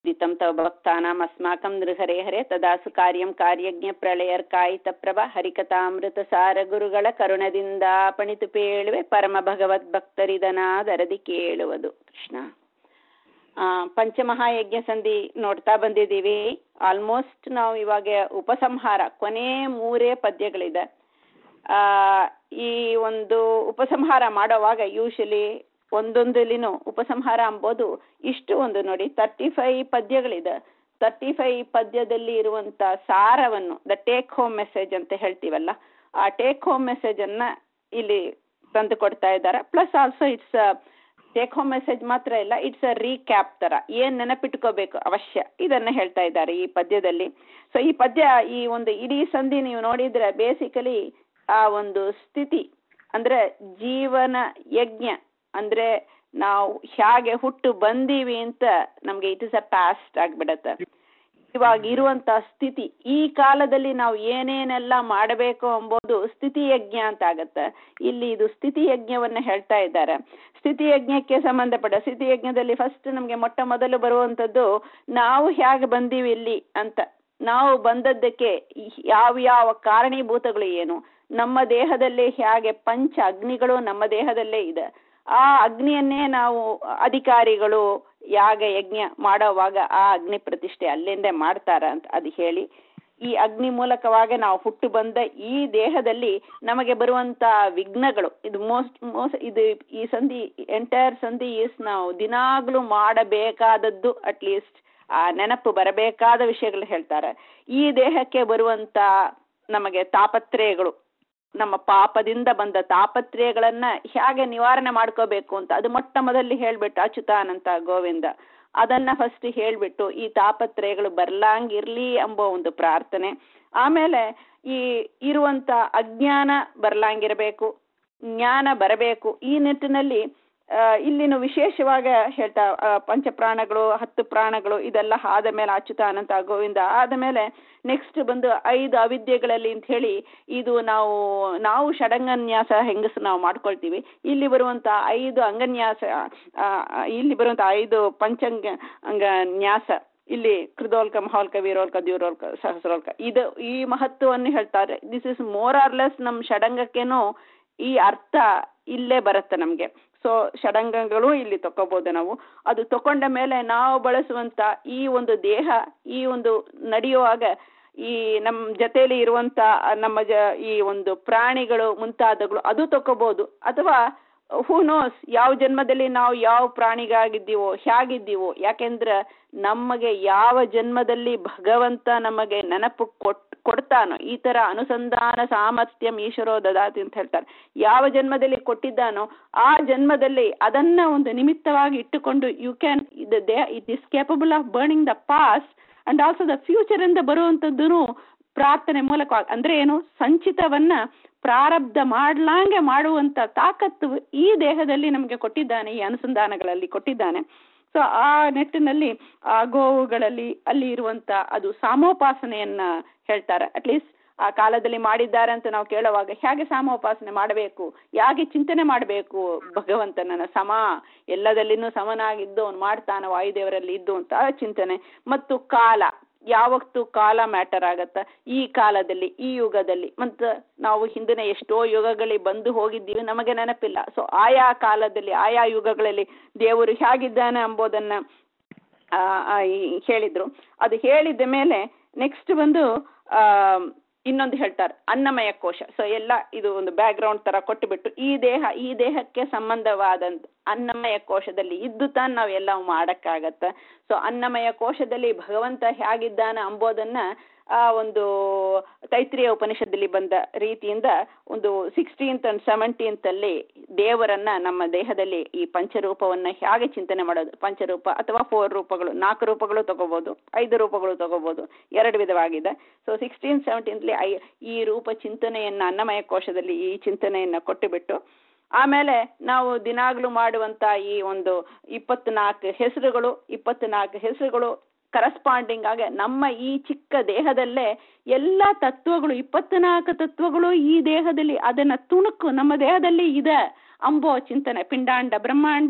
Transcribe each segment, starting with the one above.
दितं तव भक्तानाम् अस्माकं नृहरे हरे तदासु कार्यं ಕಾರ್ಯಜ್ಞ ಪ್ರಳಯರ್ಕಾಯಿತ ಪ್ರಭ ಹರಿಕಥಾಮೃತಸಾರ ಗುರುಗಳ ಕರುಣದಿಂದ ಪಣಿತು ಪೇಳುವೆ ಪರಮ ಭಗವದ್ ಭಕ್ತರಿದನಾದರದಿ ಕೇಳುವುದು ಕೃಷ್ಣ ಆ, ಪಂಚಮಹಾಯಜ್ಞ ಸಂಧಿ ನೋಡ್ತಾ ಬಂದಿದ್ದೀವಿ ಆಲ್ಮೋಸ್ಟ್ ನಾವು ಇವಾಗ ಉಪಸಂಹಾರ ಕೊನೆ ಮೂರೇ ಪದ್ಯಗಳಿದೆ ಆ, ಈ ಒಂದು ಉಪಸಂಹಾರ ಮಾಡೋವಾಗ ಯೂಶಲಿ ಒಂದೊಂದಲಿನೂ ಉಪಸಂಹಾರ ಅಂಬೋದು ಇಷ್ಟು ಒಂದು ನೋಡಿ ತರ್ಟಿ ಫೈವ್ ಪದ್ಯಗಳಿದೆ ತರ್ಟಿ ಫೈವ್ ಪದ್ಯದಲ್ಲಿ ಇರುವಂತ ಸಾರವನ್ನು ದ ಟೇಕ್ ಹೋಮ್ ಮೆಸೇಜ್ ಅಂತ ಹೇಳ್ತೀವಲ್ಲ ಆ ಟೇಕ್ ಹೋಮ್ ಮೆಸೇಜ್ ಅನ್ನ ಇಲ್ಲಿ ತಂದು ಕೊಡ್ತಾ ಇದ್ದಾರೆ plus also it's take home message ಮಾತ್ರ ಇಲ್ಲ ಇಟ್ಸ್ ಅ ರೀಕ್ಯಾಪ್ ತರ ಏನ್ ನೆನಪಿಟ್ಕೋಬೇಕು ಅವಶ್ಯ ಇದನ್ನ ಹೇಳ್ತಾ ಇದ್ದಾರೆ ಈ ಪದ್ಯದಲ್ಲಿ ಸೊ ಈ ಪದ್ಯ ಈ ಒಂದು ಇಡೀ ಸಂಧಿ ನೀವು ನೋಡಿದ್ರೆ ಬೇಸಿಕಲಿ ಆ ಒಂದು ಸ್ಥಿತಿ ಅಂದ್ರೆ ಜೀವನ ಯಜ್ಞ ಅಂದ್ರೆ ನಾವು ಹೇಗೆ ಹುಟ್ಟು ಬಂದೀವಿ ಅಂತ ನಮ್ಗೆ ಇಟ್ ಇಸ್ ಅ ಪಾಸ್ಟ್ ಆಗ್ಬಿಡತ್ತೆ ಇವಾಗ ಇರುವಂತ ಸ್ಥಿತಿ ಈ ಕಾಲದಲ್ಲಿ ನಾವು ಏನೇನೆಲ್ಲ ಮಾಡಬೇಕು ಎಂಬುದು ಸ್ಥಿತಿ ಯಜ್ಞ ಅಂತ ಆಗತ್ತೆ ಇಲ್ಲಿ ಇದು ಸ್ಥಿತಿ ಯಜ್ಞವನ್ನ ಹೇಳ್ತಾ ಇದ್ದಾರೆ ಸ್ಥಿತಿ ಯಜ್ಞಕ್ಕೆ ಸಂಬಂಧಪಟ್ಟ ಸ್ಥಿತಿ ಯಜ್ಞದಲ್ಲಿ ಫಸ್ಟ್ ನಮ್ಗೆ ಮೊಟ್ಟ ಮೊದಲು ಬರುವಂತದ್ದು ನಾವು ಹೇಗೆ ಬಂದೀವಿ ಇಲ್ಲಿ ಅಂತ ನಾವು ಬಂದದ್ದಕ್ಕೆ ಯಾವ ಯಾವ ಕಾರಣೀಭೂತಗಳು ಏನು ನಮ್ಮ ದೇಹದಲ್ಲಿ ಹೇಗೆ ಪಂಚ ಅಗ್ನಿಗಳು ನಮ್ಮ ದೇಹದಲ್ಲೇ ಇದೆ ಆ ಅಗ್ನಿಯನ್ನೇ ನಾವು ಅಧಿಕಾರಿಗಳು ಯಾಗ ಯಜ್ಞ ಮಾಡೋವಾಗ ಆ ಅಗ್ನಿ ಪ್ರತಿಷ್ಠೆ ಅಲ್ಲಿಂದ ಮಾಡ್ತಾರ ಅಂತ ಅದು ಹೇಳಿ ಈ ಅಗ್ನಿ ಮೂಲಕವಾಗಿ ನಾವು ಹುಟ್ಟು ಬಂದ ಈ ದೇಹದಲ್ಲಿ ನಮಗೆ ಬರುವಂತ ವಿಘ್ನಗಳು ಇದು ಮೋಸ್ಟ್ ಮೋಸ್ಟ್ ಇದು ಈ ಸಂಧಿ ಎಂಟೈರ್ ಸಂಧಿ ಈಸ್ ನಾವು ದಿನಾಗ್ಲೂ ಮಾಡಬೇಕಾದದ್ದು ಅಟ್ಲೀಸ್ಟ್ ಆ ನೆನಪು ಬರಬೇಕಾದ ವಿಷಯಗಳು ಹೇಳ್ತಾರೆ ಈ ದೇಹಕ್ಕೆ ಬರುವಂತ ನಮಗೆ ತಾಪತ್ರಯಗಳು ನಮ್ಮ ಪಾಪದಿಂದ ಬಂದ ತಾಪತ್ರಯಗಳನ್ನ ಹೇಗೆ ನಿವಾರಣೆ ಮಾಡ್ಕೋಬೇಕು ಅಂತ ಅದು ಮೊಟ್ಟ ಮೊದಲು ಹೇಳ್ಬಿಟ್ಟು ಅಚ್ಯುತಾನಂತ ಗೋವಿಂದ ಅದನ್ನ ಫಸ್ಟ್ ಹೇಳ್ಬಿಟ್ಟು ಈ ತಾಪತ್ರಯಗಳು ಬರ್ಲಾಂಗಿರ್ಲಿ ಎಂಬೋ ಒಂದು ಪ್ರಾರ್ಥನೆ ಆಮೇಲೆ ಈ ಇರುವಂತ ಅಜ್ಞಾನ ಬರ್ಲಾಂಗಿರ್ಬೇಕು ಜ್ಞಾನ ಬರಬೇಕು ಈ ನಿಟ್ಟಿನಲ್ಲಿ ಇಲ್ಲಿನ ವಿಶೇಷವಾಗ ಹೇಳ್ತಾ ಪಂಚಪ್ರಾಣಗಳು ಹತ್ತು ಪ್ರಾಣಗಳು ಇದೆಲ್ಲ ಆದ ಮೇಲೆ ಅಚ್ಯುತಾನಂತ ಗೋವಿಂದ ಆದ ಮೇಲೆ ನೆಕ್ಸ್ಟ್ ಬಂದು ಐದು ಅವಿದ್ಯೆಗಳಲ್ಲಿ ಅಂತ ಹೇಳಿ ಇದು ನಾವು ನಾವು ಷಡಂಗನ್ಯಾಸ ಹೆಂಗಸು ನಾವು ಮಾಡ್ಕೊಳ್ತೀವಿ ಇಲ್ಲಿ ಬರುವಂತ ಐದು ಅಂಗನ್ಯಾಸ ಇಲ್ಲಿ ಬರುವಂತ ಐದು ಪಂಚಂಗ ಅಂಗ ನ್ಯಾಸ ಇಲ್ಲಿ ಕೃದೋಲ್ಕ ಮಹೋಲ್ಕ ವೀರೋಲ್ಕ ದ್ಯೂರೋಲ್ಕ ಸಹಸ್ರೋಲ್ಕ ಇದು ಈ ಮಹತ್ವವನ್ನು ಹೇಳ್ತಾರೆ this is more or less ನಮ್ಮ ಷಡಂಗಕ್ಕೇನೋ ಈ ಅರ್ಥ ಇಲ್ಲೇ ಬರುತ್ತೆ ನಮಗೆ ಸೊ ಷಡಂಗಗಳು ಇಲ್ಲಿ ತಕೋಬಹುದು ನಾವು ಅದು ತಕೊಂಡ ಮೇಲೆ ನಾವು ಬಳಸುವಂತ ಈ ಒಂದು ದೇಹ ಈ ಒಂದು ನಡೆಯುವಾಗ ಈ ನಮ್ಮ ಜೊತೆಯಲ್ಲಿ ಇರುವಂತ ನಮ್ಮ ಜ ಈ ಒಂದು ಪ್ರಾಣಿಗಳು ಮುಂತಾದಗಳು ಅದು ತಕೋಬಹುದು ಅಥವಾ ಹೂ ನೋಸ್ ಯಾವ ಜನ್ಮದಲ್ಲಿ ನಾವು ಯಾವ ಪ್ರಾಣಿಗಾಗಿದ್ದೀವೋ ಹೇಗಿದ್ದೀವೋ ಯಾಕೆಂದ್ರೆ ನಮಗೆ ಯಾವ ಜನ್ಮದಲ್ಲಿ ಭಗವಂತ ನಮಗೆ ನೆನಪು ಕೊಟ್ ಕೊಡ್ತಾನೋ ಈ ತರ ಅನುಸಂಧಾನ ಸಾಮರ್ಥ್ಯಂ ಈಶ್ವರೋ ದದಾತಿ ಅಂತ ಹೇಳ್ತಾರೆ ಯಾವ ಜನ್ಮದಲ್ಲಿ ಕೊಟ್ಟಿದ್ದಾನೋ ಆ ಜನ್ಮದಲ್ಲಿ ಅದನ್ನ ಒಂದು ನಿಮಿತ್ತವಾಗಿ ಇಟ್ಟುಕೊಂಡು you can they it is capable of burning the past and also the future ಇಂದ ಬರುವಂತದ್ದು ಪ್ರಾರ್ಥನೆ ಮೂಲಕ ಅಂದ್ರೆ ಏನು ಸಂಚಿತವನ್ನ ಪ್ರಾರಬ್ಧ ಮಾಡ್ಲಾಂಗೆ ಮಾಡುವಂತ ತಾಕತ್ತು ಈ ದೇಹದಲ್ಲಿ ನಮಗೆ ಕೊಟ್ಟಿದ್ದಾನೆ ಈ ಅನುಸಂಧಾನಗಳಲ್ಲಿ ಕೊಟ್ಟಿದ್ದಾನೆ ಸೊ ಆ ನಿಟ್ಟಿನಲ್ಲಿ ಆ ಗೋವುಗಳಲ್ಲಿ ಅಲ್ಲಿ ಇರುವಂತ ಅದು ಸಾಮೋಪಾಸನೆಯನ್ನ ಹೇಳ್ತಾರೆ ಅಟ್ಲೀಸ್ಟ್ ಆ ಕಾಲದಲ್ಲಿ ಮಾಡಿದ್ದಾರೆ ಅಂತ ನಾವು ಕೇಳುವಾಗ ಹೇಗೆ ಸಾಮೋಪಾಸನೆ ಮಾಡಬೇಕು ಹೇಗೆ ಚಿಂತನೆ ಮಾಡಬೇಕು ಭಗವಂತನ ಸಮ ಎಲ್ಲದಲ್ಲಿನೂ ಸಮನಾಗಿದ್ದು ಅವನು ಮಾಡ್ತಾನ ವಾಯುದೇವರಲ್ಲಿ ಇದ್ದು ಅಂತ ಚಿಂತನೆ ಮತ್ತು ಕಾಲ ಯಾವತ್ತು ಕಾಲ ಮ್ಯಾಟರ್ ಆಗತ್ತ ಈ ಕಾಲದಲ್ಲಿ ಈ ಯುಗದಲ್ಲಿ ಮತ್ತು ನಾವು ಹಿಂದಿನ ಎಷ್ಟೋ ಯುಗಗಳಿಗೆ ಬಂದು ಹೋಗಿದ್ದೀವಿ ನಮಗೆ ನೆನಪಿಲ್ಲ ಸೊ ಆಯಾ ಕಾಲದಲ್ಲಿ ಆಯಾ ಯುಗಗಳಲ್ಲಿ ದೇವರು ಹೇಗಿದ್ದಾನೆ ಎಂಬುದನ್ನ ಹೇಳಿದ್ರು ಅದು ಹೇಳಿದ ಮೇಲೆ ನೆಕ್ಸ್ಟ್ ಬಂದು ಆ ಇನ್ನೊಂದು ಹೇಳ್ತಾರೆ ಅನ್ನಮಯ ಕೋಶ ಸೊ ಎಲ್ಲ ಇದು ಒಂದು ಬ್ಯಾಕ್ ಗ್ರೌಂಡ್ ತರ ಕೊಟ್ಟುಬಿಟ್ಟು ಈ ದೇಹ ಈ ದೇಹಕ್ಕೆ ಸಂಬಂಧವಾದಂತ ಅನ್ನಮಯ ಕೋಶದಲ್ಲಿ ಇದ್ದು ತಾನು ನಾವು ಎಲ್ಲ ಮಾಡಕ್ಕಾಗತ್ತ ಸೊ ಅನ್ನಮಯ ಕೋಶದಲ್ಲಿ ಭಗವಂತ ಹೇಗಿದ್ದಾನ ಅಂಬೋದನ್ನ ಆ ಒಂದು ತೈತ್ರಿಯ ಉಪನಿಷತ್ತಲ್ಲಿ ಬಂದ ರೀತಿಯಿಂದ ಒಂದು ಸಿಕ್ಸ್ಟೀನ್ತ್ ಅಂಡ್ ಸೆವೆಂಟೀನ್ತ್ ಅಲ್ಲಿ ದೇವರನ್ನ ನಮ್ಮ ದೇಹದಲ್ಲಿ ಈ ಪಂಚರೂಪವನ್ನ ಹೇಗೆ ಚಿಂತನೆ ಮಾಡೋದು ಪಂಚರೂಪ ಅಥವಾ ಫೋರ್ ರೂಪಗಳು ನಾಲ್ಕು ರೂಪಗಳು ತಗೋಬಹುದು ಐದು ರೂಪಗಳು ತಗೋಬಹುದು ಎರಡು ವಿಧವಾಗಿದೆ ಸೊ ಸಿಕ್ಸ್ಟೀನ್ ಸೆವೆಂಟೀನ್ತ್ಲಿ ಐ ಈ ರೂಪ ಚಿಂತನೆಯನ್ನ ಅನ್ನಮಯ ಕೋಶದಲ್ಲಿ ಈ ಚಿಂತನೆಯನ್ನ ಕೊಟ್ಟುಬಿಟ್ಟು ಆಮೇಲೆ ನಾವು ದಿನಾಗ್ಲೂ ಮಾಡುವಂತ ಈ ಒಂದು ಇಪ್ಪತ್ನಾಲ್ಕು ಹೆಸರುಗಳು ಇಪ್ಪತ್ನಾಲ್ಕು ಹೆಸರುಗಳು ಕರಸ್ಪಾಂಡಿಂಗ್ ಆಗಿ ನಮ್ಮ ಈ ಚಿಕ್ಕ ದೇಹದಲ್ಲೇ ಎಲ್ಲ ತತ್ವಗಳು ಇಪ್ಪತ್ನಾಲ್ಕು ತತ್ವಗಳು ಈ ದೇಹದಲ್ಲಿ ಅದನ್ನ ತುಣುಕು ನಮ್ಮ ದೇಹದಲ್ಲಿ ಇದೆ ಅಂಬೋ ಚಿಂತನೆ ಪಿಂಡಾಂಡ ಬ್ರಹ್ಮಾಂಡ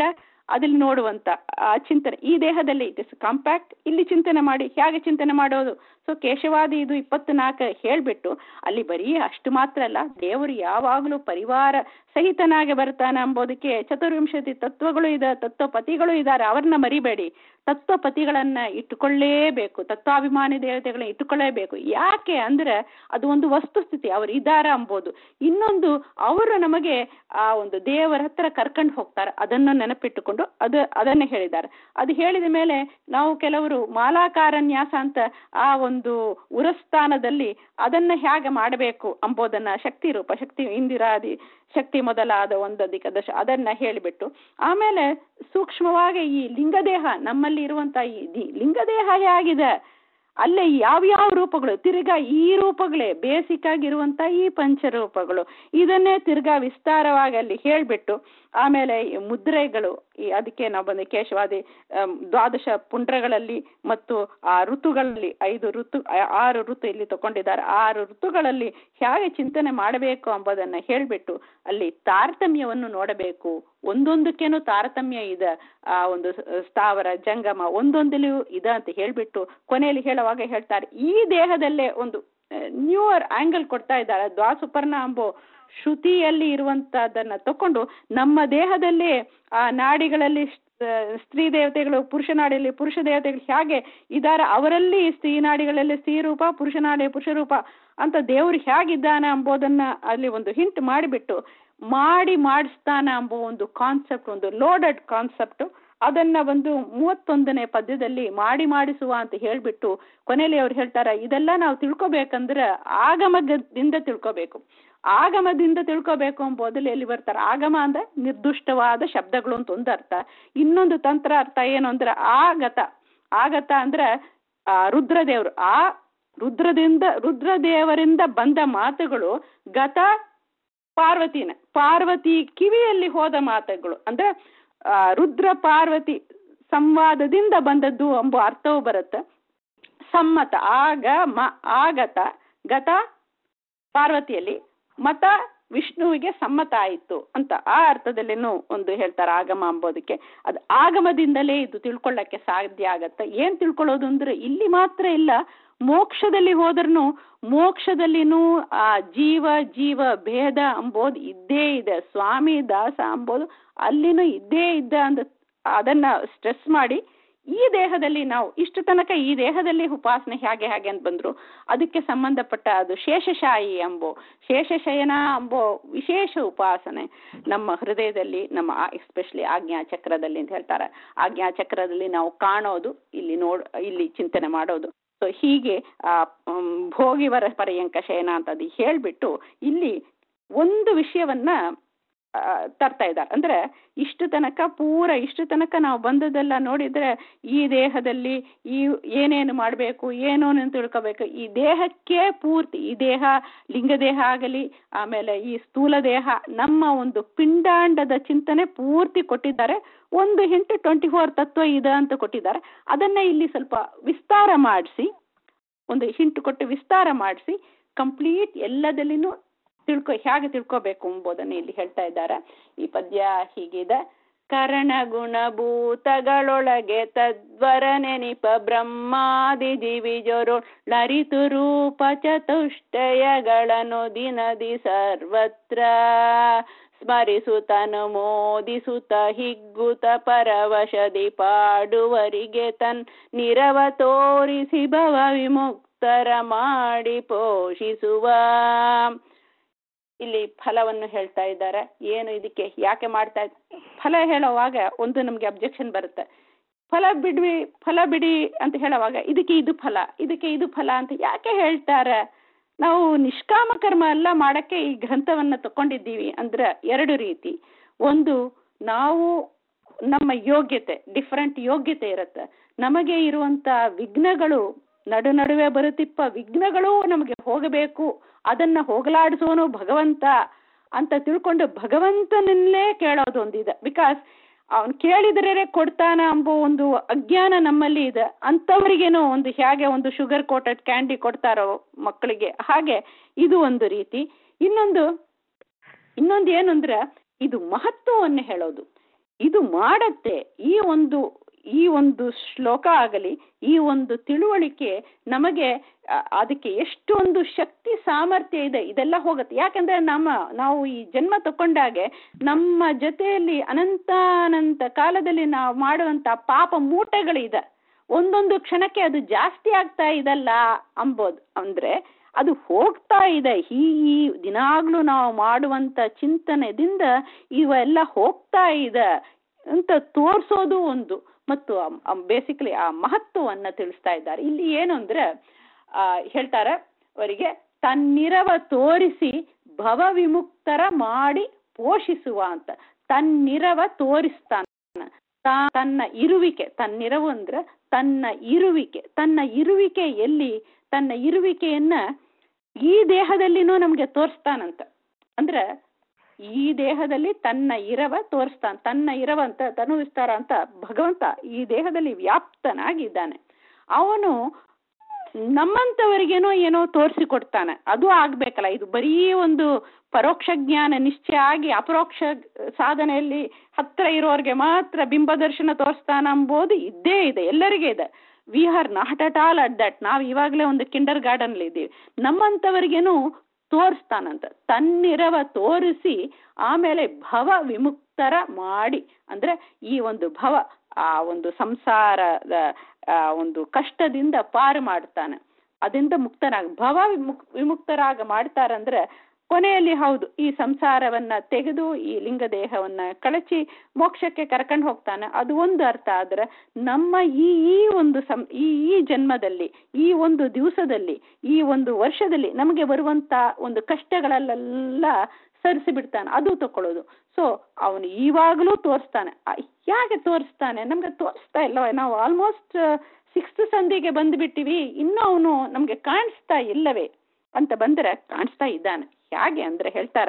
ಅದಲ್ಲಿ ನೋಡುವಂತ ಆ ಚಿಂತನೆ ಈ ದೇಹದಲ್ಲಿ ಇಟ್ ಇಸ್ ಕಾಂಪ್ಯಾಕ್ಟ್ ಇಲ್ಲಿ ಚಿಂತನೆ ಮಾಡಿ ಹೇಗೆ ಚಿಂತನೆ ಮಾಡೋದು ಸೊ ಕೇಶವಾದಿ ಇದು ಇಪ್ಪತ್ನಾಲ್ಕು ಹೇಳ್ಬಿಟ್ಟು ಅಲ್ಲಿ ಬರೀ ಅಷ್ಟು ಮಾತ್ರ ಅಲ್ಲ ದೇವರು ಯಾವಾಗಲೂ ಪರಿವಾರ ಸಹಿತನಾಗಿ ಬರ್ತಾನೆ ಎಂಬುದಕ್ಕೆ ಚತುರ್ವಿಂಶತಿ ತತ್ವಗಳು ಇದೆ ತತ್ವಪತಿಗಳು ಇದ್ದಾರೆ ಅವ್ರನ್ನ ಮರಿಬೇಡಿ ತತ್ವಪತಿಗಳನ್ನ ಇಟ್ಟುಕೊಳ್ಳೇಬೇಕು ತತ್ವಾಭಿಮಾನಿ ದೇವತೆಗಳನ್ನ ಇಟ್ಟುಕೊಳ್ಳೇಬೇಕು ಯಾಕೆ ಅಂದ್ರೆ ಅದು ಒಂದು ವಸ್ತುಸ್ಥಿತಿ ಅವರು ಇದ್ದಾರ ಎಂಬುದು ಇನ್ನೊಂದು ಅವರು ನಮಗೆ ಆ ಒಂದು ದೇವರ ಹತ್ರ ಕರ್ಕೊಂಡು ಹೋಗ್ತಾರೆ ಅದನ್ನು ನೆನಪಿಟ್ಟುಕೊಂಡು ಅದು ಅದನ್ನೇ ಹೇಳಿದ್ದಾರೆ ಅದು ಹೇಳಿದ ಮೇಲೆ ನಾವು ಕೆಲವರು ಮಾಲಾಕಾರ ನ್ಯಾಸ ಅಂತ ಆ ಒಂದು ಉರಸ್ಥಾನದಲ್ಲಿ ಅದನ್ನ ಹೇಗೆ ಮಾಡಬೇಕು ಎಂಬುದನ್ನ ಶಕ್ತಿ ರೂಪ ಶಕ್ತಿ ಇಂದಿರಾದಿ ಶಕ್ತಿ ಮೊದಲಾದ ಒಂದಧಿಕ ದಶ ಅದನ್ನ ಹೇಳಿಬಿಟ್ಟು ಆಮೇಲೆ ಸೂಕ್ಷ್ಮವಾಗಿ ಈ ಲಿಂಗದೇಹ ನಮ್ಮಲ್ಲಿ ಇರುವಂತ ಈ ಲಿಂಗದೇಹ ಹೇಗಿದೆ ಅಲ್ಲೇ ಯಾವ್ಯಾವ ರೂಪಗಳು ತಿರ್ಗಾ ಈ ರೂಪಗಳೇ ಬೇಸಿಕ್ ಆಗಿರುವಂತ ಈ ಪಂಚರೂಪಗಳು ಇದನ್ನೇ ತಿರ್ಗಾ ವಿಸ್ತಾರವಾಗಿ ಅಲ್ಲಿ ಹೇಳ್ಬಿಟ್ಟು ಆಮೇಲೆ ಈ ಮುದ್ರೆಗಳು ಈ ಅದಕ್ಕೆ ನಾವು ಬಂದ ಕೇಶವಾದಿ ದ್ವಾದಶ ಪುಂಡ್ರಗಳಲ್ಲಿ ಮತ್ತು ಆ ಋತುಗಳಲ್ಲಿ ಐದು ಋತು ಆರು ಋತು ಇಲ್ಲಿ ತಗೊಂಡಿದ್ದಾರೆ ಆರು ಋತುಗಳಲ್ಲಿ ಹೇಗೆ ಚಿಂತನೆ ಮಾಡಬೇಕು ಎಂಬುದನ್ನ ಹೇಳ್ಬಿಟ್ಟು ಅಲ್ಲಿ ತಾರತಮ್ಯವನ್ನು ನೋಡಬೇಕು ಒಂದೊಂದಕ್ಕೇನು ತಾರತಮ್ಯ ಇದೆ ಆ ಒಂದು ಸ್ಥಾವರ ಜಂಗಮ ಒಂದೊಂದಲ್ಲಿಯೂ ಇದೆ ಅಂತ ಹೇಳ್ಬಿಟ್ಟು ಕೊನೆಯಲ್ಲಿ ಹೇಳುವಾಗ ಹೇಳ್ತಾರೆ ಈ ದೇಹದಲ್ಲೇ ಒಂದು ನ್ಯೂಯರ್ ಆಂಗಲ್ ಕೊಡ್ತಾ ಇದ್ದಾರೆ ದ್ವಾಸುಪರ್ಣ ಅಂಬೋ ಶ್ರುತಿಯಲ್ಲಿ ಇರುವಂತಹದನ್ನ ತಕೊಂಡು ನಮ್ಮ ದೇಹದಲ್ಲಿ ಆ ನಾಡಿಗಳಲ್ಲಿ ಸ್ತ್ರೀ ದೇವತೆಗಳು ಪುರುಷ ನಾಡಿಯಲ್ಲಿ ಪುರುಷ ದೇವತೆಗಳು ಹೇಗೆ ಇದ್ದಾರೆ ಅವರಲ್ಲಿ ಸ್ತ್ರೀ ನಾಡಿಗಳಲ್ಲಿ ಸ್ತ್ರೀ ರೂಪ ಪುರುಷ ನಾಡಿ ಪುರುಷ ರೂಪ ಅಂತ ದೇವರು ಹೇಗಿದ್ದಾನೆ ಎಂಬುದನ್ನ ಅಲ್ಲಿ ಒಂದು ಹಿಂಟ್ ಮಾಡಿಬಿಟ್ಟು ಮಾಡಿ ಮಾಡಿಸ್ತಾನ ಎಂಬ ಒಂದು ಕಾನ್ಸೆಪ್ಟ್ ಒಂದು ಲೋಡೆಡ್ ಕಾನ್ಸೆಪ್ಟ್ ಅದನ್ನ ಒಂದು ಮೂವತ್ತೊಂದನೇ ಪದ್ಯದಲ್ಲಿ ಮಾಡಿ ಮಾಡಿಸುವ ಅಂತ ಹೇಳ್ಬಿಟ್ಟು ಕೊನೆಯಲ್ಲಿ ಅವ್ರು ಹೇಳ್ತಾರೆ ಇದೆಲ್ಲ ನಾವು ತಿಳ್ಕೊಬೇಕಂದ್ರೆ ಆಗಮದಿಂದ ತಿಳ್ಕೊಬೇಕು ಆಗಮದಿಂದ ತಿಳ್ಕೋಬೇಕು ಎಂಬುದಲ್ಲಿ ಎಲ್ಲಿ ಬರ್ತಾರೆ ಆಗಮ ಅಂದ್ರೆ ನಿರ್ದುಷ್ಟವಾದ ಶಬ್ದಗಳು ಅಂತ ಒಂದು ಅರ್ಥ ಇನ್ನೊಂದು ತಂತ್ರ ಅರ್ಥ ಏನು ಅಂದ್ರೆ ಆಗತ ಆಗತ ಅಂದ್ರೆ ಆ ರುದ್ರದೇವರು ಆ ರುದ್ರದಿಂದ ರುದ್ರದೇವರಿಂದ ಬಂದ ಮಾತುಗಳು ಗತ ಪಾರ್ವತಿನ ಪಾರ್ವತಿ ಕಿವಿಯಲ್ಲಿ ಹೋದ ಮಾತುಗಳು ಅಂದ್ರೆ ರುದ್ರ ಪಾರ್ವತಿ ಸಂವಾದದಿಂದ ಬಂದದ್ದು ಎಂಬ ಅರ್ಥವು ಬರುತ್ತೆ ಸಮ್ಮತ ಆಗ ಮ ಆಗತ ಗತ ಪಾರ್ವತಿಯಲ್ಲಿ ಮತ ವಿಷ್ಣುವಿಗೆ ಸಮ್ಮತ ಆಯಿತು ಅಂತ ಆ ಅರ್ಥದಲ್ಲೇನು ಒಂದು ಹೇಳ್ತಾರೆ ಆಗಮ ಅಂಬೋದಕ್ಕೆ ಅದು ಆಗಮದಿಂದಲೇ ಇದು ತಿಳ್ಕೊಳ್ಳಕ್ಕೆ ಸಾಧ್ಯ ಆಗತ್ತೆ ಏನ್ ತಿಳ್ಕೊಳ್ಳೋದು ಅಂದ್ರೆ ಇಲ್ಲಿ ಮಾತ್ರ ಇಲ್ಲ ಮೋಕ್ಷದಲ್ಲಿ ಹೋದ್ರೂ ಮೋಕ್ಷದಲ್ಲಿನೂ ಆ ಜೀವ ಜೀವ ಭೇದ ಅಂಬೋದು ಇದ್ದೇ ಇದೆ ಸ್ವಾಮಿ ದಾಸ ಅಂಬೋದು ಅಲ್ಲಿನೂ ಇದ್ದೇ ಇದ್ದ ಅಂದ ಅದನ್ನ ಸ್ಟ್ರೆಸ್ ಮಾಡಿ ಈ ದೇಹದಲ್ಲಿ ನಾವು ಇಷ್ಟು ತನಕ ಈ ದೇಹದಲ್ಲಿ ಉಪಾಸನೆ ಹೇಗೆ ಹಾಗೆ ಅಂತ ಬಂದ್ರು ಅದಕ್ಕೆ ಸಂಬಂಧಪಟ್ಟ ಅದು ಶೇಷಶಾಯಿ ಎಂಬೋ ಶೇಷಶಯನ ಎಂಬೋ ವಿಶೇಷ ಉಪಾಸನೆ ನಮ್ಮ ಹೃದಯದಲ್ಲಿ ನಮ್ಮ ಎಸ್ಪೆಷಲಿ ಆಜ್ಞಾ ಚಕ್ರದಲ್ಲಿ ಅಂತ ಹೇಳ್ತಾರೆ ಆಜ್ಞಾ ಚಕ್ರದಲ್ಲಿ ನಾವು ಕಾಣೋದು ಇಲ್ಲಿ ನೋಡ್ ಇಲ್ಲಿ ಚಿಂತನೆ ಮಾಡೋದು ಸೊ ಹೀಗೆ ಆ ಭೋಗಿವರ ಪರ್ಯಂಕ ಶಯನ ಅಂತ ಅದು ಹೇಳ್ಬಿಟ್ಟು ಇಲ್ಲಿ ಒಂದು ವಿಷಯವನ್ನ ತರ್ತಾ ಇದ್ದಾರೆ ಅಂದ್ರೆ ಇಷ್ಟು ತನಕ ಪೂರ ಇಷ್ಟು ತನಕ ನಾವು ಬಂದದೆಲ್ಲ ನೋಡಿದ್ರೆ ಈ ದೇಹದಲ್ಲಿ ಈ ಏನೇನು ಮಾಡಬೇಕು ಏನೋ ತಿಳ್ಕೋಬೇಕು ಈ ದೇಹಕ್ಕೆ ಪೂರ್ತಿ ಈ ದೇಹ ಲಿಂಗದೇಹ ಆಗಲಿ ಆಮೇಲೆ ಈ ಸ್ಥೂಲ ದೇಹ ನಮ್ಮ ಒಂದು ಪಿಂಡಾಂಡದ ಚಿಂತನೆ ಪೂರ್ತಿ ಕೊಟ್ಟಿದ್ದಾರೆ ಒಂದು ಹಿಂಟು ಟ್ವೆಂಟಿ ಫೋರ್ ತತ್ವ ಇದೆ ಅಂತ ಕೊಟ್ಟಿದ್ದಾರೆ ಅದನ್ನ ಇಲ್ಲಿ ಸ್ವಲ್ಪ ವಿಸ್ತಾರ ಮಾಡಿಸಿ ಒಂದು ಹಿಂಟು ಕೊಟ್ಟು ವಿಸ್ತಾರ ಮಾಡಿಸಿ ಕಂಪ್ಲೀಟ್ ಎಲ್ಲದಲ್ಲಿನೂ ತಿಳ್ಕೊ ಹೇಗೆ ತಿಳ್ಕೋಬೇಕು ಎಂಬುದನ್ನು ಇಲ್ಲಿ ಹೇಳ್ತಾ ಇದ್ದಾರೆ ಈ ಪದ್ಯ ಹೀಗಿದೆ ಕರಣ ಗುಣಭೂತಗಳೊಳಗೆ ತದ್ವರ ನೆನಿಪ ಬ್ರಹ್ಮಾದಿ ದಿವಿಜರು ಲರಿತು ರೂಪ ಚತುಷ್ಟಯಗಳನ್ನು ದಿನದಿ ಸರ್ವತ್ರ ಸ್ಮರಿಸುತ್ತನು ಮೋದಿಸುತ್ತ ಹಿಗ್ಗುತ ಪರವಶದಿ ಪಾಡುವರಿಗೆ ತನ್ ನಿರವ ತೋರಿಸಿ ಭವ ವಿಮುಕ್ತರ ಮಾಡಿ ಪೋಷಿಸುವ ಇಲ್ಲಿ ಫಲವನ್ನು ಹೇಳ್ತಾ ಇದ್ದಾರೆ ಏನು ಇದಕ್ಕೆ ಯಾಕೆ ಮಾಡ್ತಾ ಫಲ ಹೇಳುವಾಗ ಒಂದು ನಮಗೆ ಅಬ್ಜೆಕ್ಷನ್ ಬರುತ್ತೆ ಫಲ ಬಿಡ್ವಿ ಫಲ ಬಿಡಿ ಅಂತ ಹೇಳುವಾಗ ಇದಕ್ಕೆ ಇದು ಫಲ ಇದಕ್ಕೆ ಇದು ಫಲ ಅಂತ ಯಾಕೆ ಹೇಳ್ತಾರೆ ನಾವು ನಿಷ್ಕಾಮ ಕರ್ಮ ಎಲ್ಲ ಮಾಡಕ್ಕೆ ಈ ಗ್ರಂಥವನ್ನ ತಕೊಂಡಿದ್ದೀವಿ ಅಂದ್ರೆ ಎರಡು ರೀತಿ ಒಂದು ನಾವು ನಮ್ಮ ಯೋಗ್ಯತೆ ಡಿಫ್ರೆಂಟ್ ಯೋಗ್ಯತೆ ಇರುತ್ತೆ ನಮಗೆ ಇರುವಂತ ವಿಘ್ನಗಳು ನಡು ನಡುವೆ ಬರುತ್ತಿಪ್ಪ ವಿಘ್ನಗಳು ನಮಗೆ ಹೋಗಬೇಕು ಅದನ್ನ ಹೋಗಲಾಡಿಸೋನು ಭಗವಂತ ಅಂತ ತಿಳ್ಕೊಂಡು ಭಗವಂತನಲ್ಲೇ ಕೇಳೋದು ಒಂದಿದೆ ಬಿಕಾಸ್ ಅವನು ಕೇಳಿದರೆ ಕೊಡ್ತಾನ ಎಂಬೋ ಒಂದು ಅಜ್ಞಾನ ನಮ್ಮಲ್ಲಿ ಇದೆ ಅಂಥವರಿಗೇನೋ ಒಂದು ಹೇಗೆ ಒಂದು ಶುಗರ್ ಕೋಟೆಡ್ ಕ್ಯಾಂಡಿ ಕೊಡ್ತಾರೋ ಮಕ್ಕಳಿಗೆ ಹಾಗೆ ಇದು ಒಂದು ರೀತಿ ಇನ್ನೊಂದು ಇನ್ನೊಂದು ಏನು ಅಂದ್ರೆ ಇದು ಮಹತ್ವವನ್ನು ಹೇಳೋದು ಇದು ಮಾಡತ್ತೆ ಈ ಒಂದು ಈ ಒಂದು ಶ್ಲೋಕ ಆಗಲಿ ಈ ಒಂದು ತಿಳುವಳಿಕೆ ನಮಗೆ ಅ- ಅದಕ್ಕೆ ಎಷ್ಟೊಂದು ಶಕ್ತಿ ಸಾಮರ್ಥ್ಯ ಇದೆ ಇದೆಲ್ಲ ಹೋಗುತ್ತೆ ಯಾಕಂದ್ರೆ ನಮ್ಮ ನಾವು ಈ ಜನ್ಮ ತಕೊಂಡಾಗೆ ನಮ್ಮ ಜೊತೆಯಲ್ಲಿ ಅನಂತಾನಂತ ಕಾಲದಲ್ಲಿ ನಾವು ಮಾಡುವಂತ ಪಾಪ ಮೂಟೆಗಳಿದೆ ಒಂದೊಂದು ಕ್ಷಣಕ್ಕೆ ಅದು ಜಾಸ್ತಿ ಆಗ್ತಾ ಇದಲ್ಲ ಅಂಬೋದು ಅಂದ್ರೆ ಅದು ಹೋಗ್ತಾ ಇದೆ ಈ ಈ ದಿನಾಗ್ಲೂ ನಾವು ಮಾಡುವಂತ ಚಿಂತನೆದಿಂದ ಇವೆಲ್ಲ ಹೋಗ್ತಾ ಇದೆ ಅಂತ ತೋರಿಸೋದು ಒಂದು ಮತ್ತು ಬೇಸಿಕಲಿ ಆ ಮಹತ್ವವನ್ನ ತಿಳಿಸ್ತಾ ಇದ್ದಾರೆ ಇಲ್ಲಿ ಏನು ಅಂದ್ರೆ ಆ ಹೇಳ್ತಾರೆ ಅವರಿಗೆ ತನ್ನಿರವ ತೋರಿಸಿ ಭವ ವಿಮುಕ್ತರ ಮಾಡಿ ಪೋಷಿಸುವ ಅಂತ ತನ್ನಿರವ ತೋರಿಸ್ತಾನ ತಾ- ತನ್ನ ಇರುವಿಕೆ ತನ್ನಿರವು ಅಂದ್ರೆ ತನ್ನ ಇರುವಿಕೆ ತನ್ನ ಇರುವಿಕೆ ಎಲ್ಲಿ ತನ್ನ ಇರುವಿಕೆಯನ್ನ ಈ ದೇಹದಲ್ಲಿನೂ ನಮ್ಗೆ ತೋರಿಸ್ತಾನಂತ ಅಂದ್ರೆ ಈ ದೇಹದಲ್ಲಿ ತನ್ನ ಇರವ ತೋರಿಸ್ತಾನ ತನ್ನ ಇರವ ಅಂತ ತನು ವಿಸ್ತಾರ ಅಂತ ಭಗವಂತ ಈ ದೇಹದಲ್ಲಿ ವ್ಯಾಪ್ತನಾಗಿದ್ದಾನೆ ಅವನು ನಮ್ಮಂತವರಿಗೇನೋ ಏನೋ ತೋರಿಸಿಕೊಡ್ತಾನೆ ಅದು ಆಗ್ಬೇಕಲ್ಲ ಇದು ಬರೀ ಒಂದು ಪರೋಕ್ಷ ಜ್ಞಾನ ನಿಶ್ಚಯ ಆಗಿ ಅಪರೋಕ್ಷ ಸಾಧನೆಯಲ್ಲಿ ಹತ್ರ ಇರೋರ್ಗೆ ಮಾತ್ರ ಬಿಂಬ ದರ್ಶನ ತೋರಿಸ್ತಾನ ಎಂಬುದು ಇದ್ದೇ ಇದೆ ಎಲ್ಲರಿಗೆ ಇದೆ we are not at all at that ನಾವು ಇವಾಗಲೇ ಒಂದು ಕಿಂಡರ್ ಗಾರ್ಡನ್ ಇದ್ದೀವಿ ನಮ್ಮಂತವರಿಗೇನು ತೋರಿಸ್ತಾನಂತ ತನ್ನಿರವ ತೋರಿಸಿ ಆಮೇಲೆ ಭವ ವಿಮುಕ್ತರ ಮಾಡಿ ಅಂದ್ರೆ ಈ ಒಂದು ಭವ ಆ ಒಂದು ಸಂಸಾರದ ಆ ಒಂದು ಕಷ್ಟದಿಂದ ಪಾರು ಮಾಡ್ತಾನೆ ಅದರಿಂದ ಮುಕ್ತರಾಗ ಭವ ವಿಮುಕ್ ವಿಮುಕ್ತರಾಗ ಮಾಡ್ತಾರಂದ್ರೆ ಕೊನೆಯಲ್ಲಿ ಹೌದು ಈ ಸಂಸಾರವನ್ನ ತೆಗೆದು ಈ ಲಿಂಗ ದೇಹವನ್ನ ಕಳಚಿ ಮೋಕ್ಷಕ್ಕೆ ಕರ್ಕೊಂಡು ಹೋಗ್ತಾನೆ ಅದು ಒಂದು ಅರ್ಥ ಆದ್ರೆ ನಮ್ಮ ಈ ಈ ಒಂದು ಸಂ ಈ ಈ ಜನ್ಮದಲ್ಲಿ ಈ ಒಂದು ದಿವಸದಲ್ಲಿ ಈ ಒಂದು ವರ್ಷದಲ್ಲಿ ನಮಗೆ ಬರುವಂತ ಒಂದು ಕಷ್ಟಗಳಲ್ಲೆಲ್ಲ ಸರಿಸಿ ಬಿಡ್ತಾನೆ ಅದು ತಕೊಳ್ಳೋದು ಸೊ ಅವನು ಇವಾಗಲೂ ತೋರಿಸ್ತಾನೆ ಆ, ಯಾಕೆ ತೋರಿಸ್ತಾನೆ ನಮ್ಗೆ ತೋರಿಸ್ತಾ ಇಲ್ಲವ ನಾವು ಆಲ್ಮೋಸ್ಟ್ ಸಿಕ್ಸ್ತ್ ಸಂಧಿಗೆ ಬಂದ್ಬಿಟ್ಟಿವಿ ಇನ್ನೂ ಅವನು ನಮ್ಗೆ ಕಾಣಿಸ್ತಾ ಇಲ್ಲವೇ ಅಂತ ಬಂದ್ರೆ ಕಾಣಿಸ್ತಾ ಇದ್ದಾನೆ ಹೇಗೆ ಅಂದ್ರೆ ಹೇಳ್ತಾರ